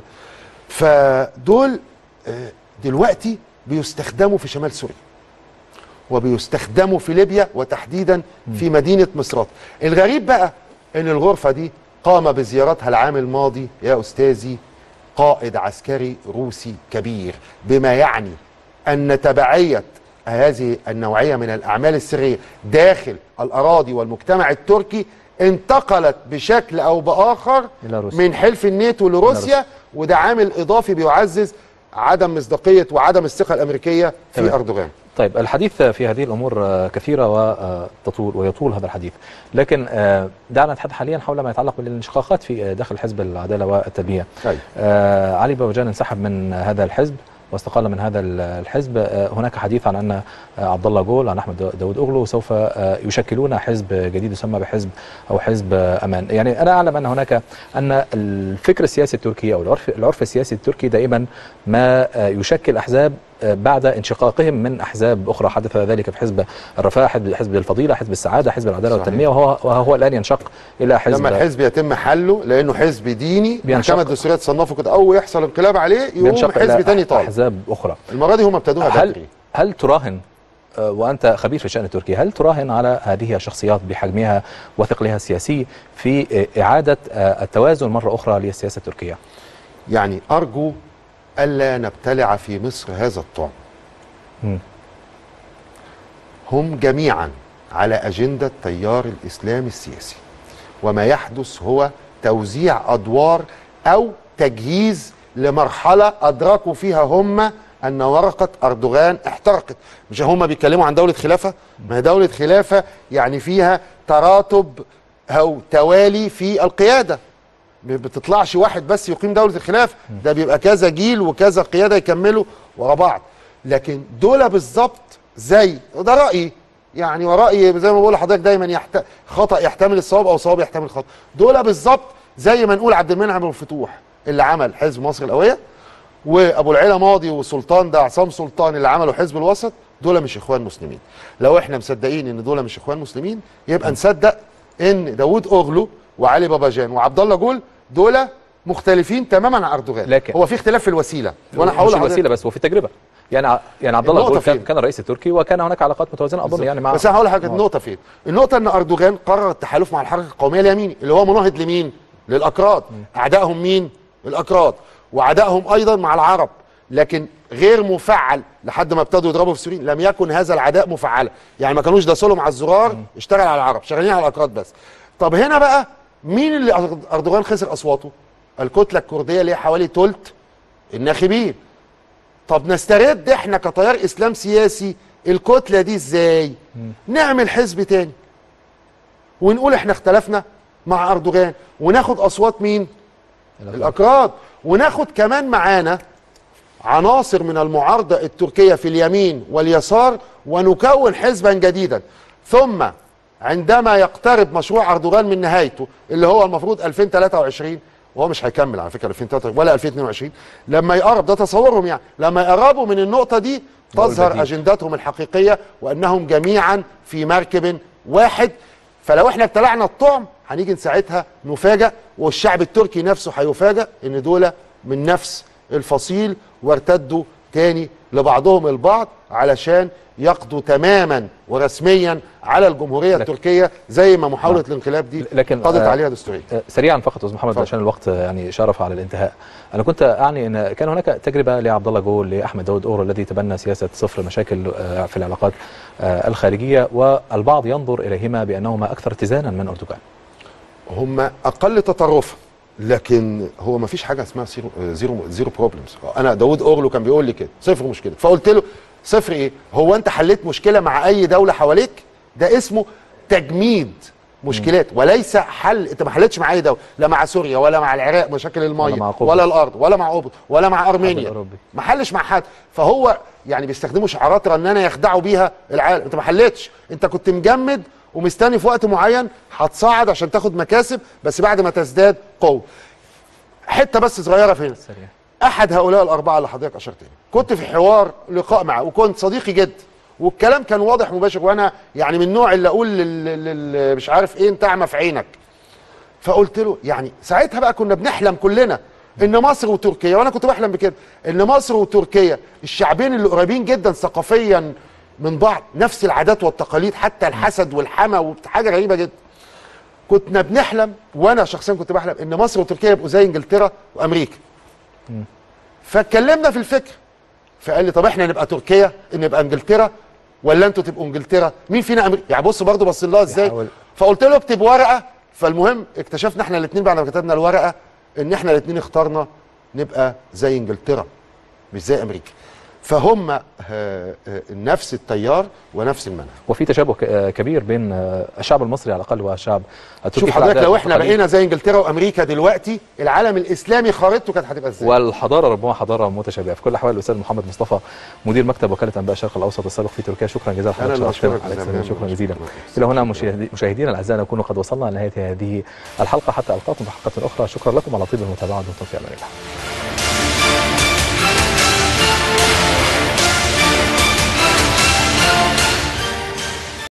فدول آه، دلوقتي بيستخدموا في شمال سوريا وبيستخدموا في ليبيا وتحديدا في مدينه مصرات الغريب بقى ان الغرفه دي قام بزيارتها العام الماضي يا استاذي قائد عسكري روسي كبير بما يعني ان تبعيه هذه النوعيه من الاعمال السريه داخل الاراضي والمجتمع التركي انتقلت بشكل او باخر إلى روسيا. من حلف الناتو إلى لروسيا روسيا. وده عامل اضافي بيعزز عدم مصداقيه وعدم الثقه الامريكيه في تمام. اردوغان طيب الحديث في هذه الامور آه، كثيره وتطول ويطول هذا الحديث لكن آه، دعنا نتحدث حاليا حول ما يتعلق بالانشقاقات في آه، داخل حزب العداله والتنميه أيوة. آه، علي باوجان انسحب من هذا الحزب واستقال من هذا الحزب آه، هناك حديث عن ان آه، عبد الله جول عن احمد داود اغلو سوف آه، يشكلون حزب جديد يسمى بحزب او حزب آه، امان يعني انا اعلم ان هناك ان الفكر السياسي التركي او العرف العرف السياسي التركي دائما ما آه، يشكل احزاب آه، بعد انشقاقهم من احزاب اخرى حدث ذلك في حزب الرفاه حزب حزب الفضيله حزب السعاده حزب العداله صحيح. والتنميه وهو وهو الان ينشق الى حزب لما الحزب يتم حله لانه حزب ديني بينشق. محكمه الدستوريه تصنفه كده او يحصل انقلاب عليه يقوم ينشق حزب إلى تاني طالع احزاب اخرى المره دي هم ابتدوها هل بدري هل تراهن آه، وانت خبير في الشان التركي هل تراهن على هذه الشخصيات بحجمها وثقلها السياسي في آه، اعاده آه، التوازن مره اخرى للسياسه التركيه يعني ارجو الا نبتلع في مصر هذا الطعم مم. هم جميعا على اجنده تيار الاسلام السياسي وما يحدث هو توزيع ادوار او تجهيز لمرحله ادركوا فيها هم ان ورقه اردوغان احترقت مش هم بيتكلموا عن دوله خلافه ما هي دوله خلافه يعني فيها تراتب او توالي في القياده ما بتطلعش واحد بس يقيم دوله الخلافه ده بيبقى كذا جيل وكذا قياده يكملوا ورا بعض لكن دول بالظبط زي وده رايي يعني ورايي زي ما بقول لحضرتك دايما يحت... خطا يحتمل الصواب او صواب يحتمل الخطا دول بالظبط زي ما نقول عبد المنعم الفتوح اللي عمل حزب مصر القويه وابو العلا ماضي وسلطان ده عصام سلطان اللي عملوا حزب الوسط دول مش اخوان مسلمين لو احنا مصدقين ان دول مش اخوان مسلمين يبقى نصدق ان داوود اوغلو وعلي باباجان وعبد الله جول دول مختلفين تماما عن اردوغان لكن- هو في اختلاف في الوسيله وانا مش هقول لحضرتك- الوسيله بس وفي التجربه يعني ع- يعني عبد الله النقطة جول كان, فين؟ كان الرئيس التركي وكان هناك علاقات متوازنه اظن يعني مع بس انا هقول لحضرتك النقطه فين النقطه ان اردوغان قرر التحالف مع الحركه القوميه اليميني اللي هو مناهض لمين للاكراد اعدائهم مين الاكراد وعدائهم ايضا مع العرب لكن غير مفعل لحد ما ابتدوا يضربوا في سوريين لم يكن هذا العداء مفعلا يعني ما كانوش داسوا لهم على الزرار اشتغل على العرب شغالين على الاكراد بس طب هنا بقى مين اللي أر- اردوغان خسر اصواته الكتله الكرديه اللي هي حوالي ثلث الناخبين طب نسترد احنا كتيار اسلام سياسي الكتله دي ازاي نعمل حزب تاني ونقول احنا اختلفنا مع اردوغان وناخد اصوات مين الاكراد وناخد كمان معانا عناصر من المعارضه التركيه في اليمين واليسار ونكون حزبا جديدا ثم عندما يقترب مشروع اردوغان من نهايته اللي هو المفروض 2023 وهو مش هيكمل على فكره 2023 ولا 2022 لما يقرب ده تصورهم يعني لما يقربوا من النقطه دي تظهر اجندتهم الحقيقيه وانهم جميعا في مركب واحد فلو احنا ابتلعنا الطعم هنيجي ساعتها نفاجأ والشعب التركي نفسه هيفاجأ ان دول من نفس الفصيل وارتدوا تاني لبعضهم البعض علشان يقضوا تماما ورسميا على الجمهوريه التركيه زي ما محاوله الانقلاب دي لكن قضت آه، عليها دستوريا آه، سريعا فقط استاذ محمد اتفضل. عشان الوقت آه، يعني شرف على الانتهاء انا كنت اعني ان كان هناك تجربه لعبد الله جول لاحمد داود اورو الذي تبنى سياسه صفر مشاكل آه، في العلاقات آه، الخارجيه والبعض ينظر اليهما بانهما اكثر اتزانا من اردوغان هم اقل تطرفا لكن هو ما فيش حاجه اسمها زيرو زيرو, زيرو بروبلمز انا داوود اورلو كان بيقول لي كده صفر مشكله فقلت له صفر ايه هو انت حليت مشكله مع اي دوله حواليك ده اسمه تجميد مشكلات وليس حل انت ما حلتش مع اي دوله لا مع سوريا ولا مع العراق مشاكل الميه ولا مع قبرص. ولا الارض ولا مع قبرص ولا مع ارمينيا الأوروبي. ما حلش مع حد فهو يعني بيستخدموا شعارات رنانه يخدعوا بيها العالم انت ما حلتش انت كنت مجمد ومستني في وقت معين هتصعد عشان تاخد مكاسب بس بعد ما تزداد قوه حته بس صغيره فين سريع احد هؤلاء الاربعه اللي حضرتك اشرت اليه كنت في حوار لقاء معه وكنت صديقي جدا والكلام كان واضح مباشر وانا يعني من النوع اللي اقول لل... لل... مش عارف ايه انت اعمى في عينك فقلت له يعني ساعتها بقى كنا بنحلم كلنا ان مصر وتركيا وانا كنت بحلم بكده ان مصر وتركيا الشعبين اللي قريبين جدا ثقافيا من بعض نفس العادات والتقاليد حتى الحسد والحمى وحاجه غريبه جدا كنا بنحلم وانا شخصيا كنت بحلم ان مصر وتركيا يبقوا زي انجلترا وامريكا فاتكلمنا في الفكر فقال لي طب احنا نبقى تركيا نبقى انجلترا ولا انتوا تبقوا انجلترا مين فينا امريكا يعني بص برضه بص لها ازاي بيحاول. فقلت له اكتب ورقه فالمهم اكتشفنا احنا الاثنين بعد ما كتبنا الورقه ان احنا الاثنين اخترنا نبقى زي انجلترا مش زي امريكا فهم آه، آه، نفس التيار ونفس المنهج وفي تشابه ك- آه، كبير بين آه، الشعب المصري على الاقل والشعب التركي شوف في حضرتك العادات لو احنا والتقاليد. بقينا زي انجلترا وامريكا دلوقتي العالم الاسلامي خريطته كانت هتبقى ازاي والحضاره ربما حضاره متشابهه في كل الاحوال الاستاذ محمد مصطفى مدير مكتب وكاله انباء الشرق الاوسط السابق في تركيا شكرا جزيلا أنا اللي لحضرتك شرفتنا. أشكرك عليك جزيلا. السلام. شكرا جزيلا شكرا. الى هنا مشاهدي- مشاهدينا الاعزاء نكون قد وصلنا لنهايه هذه الحلقه حتى القاكم في حلقه اخرى شكرا لكم على طيب المتابعه دمتم في امان الله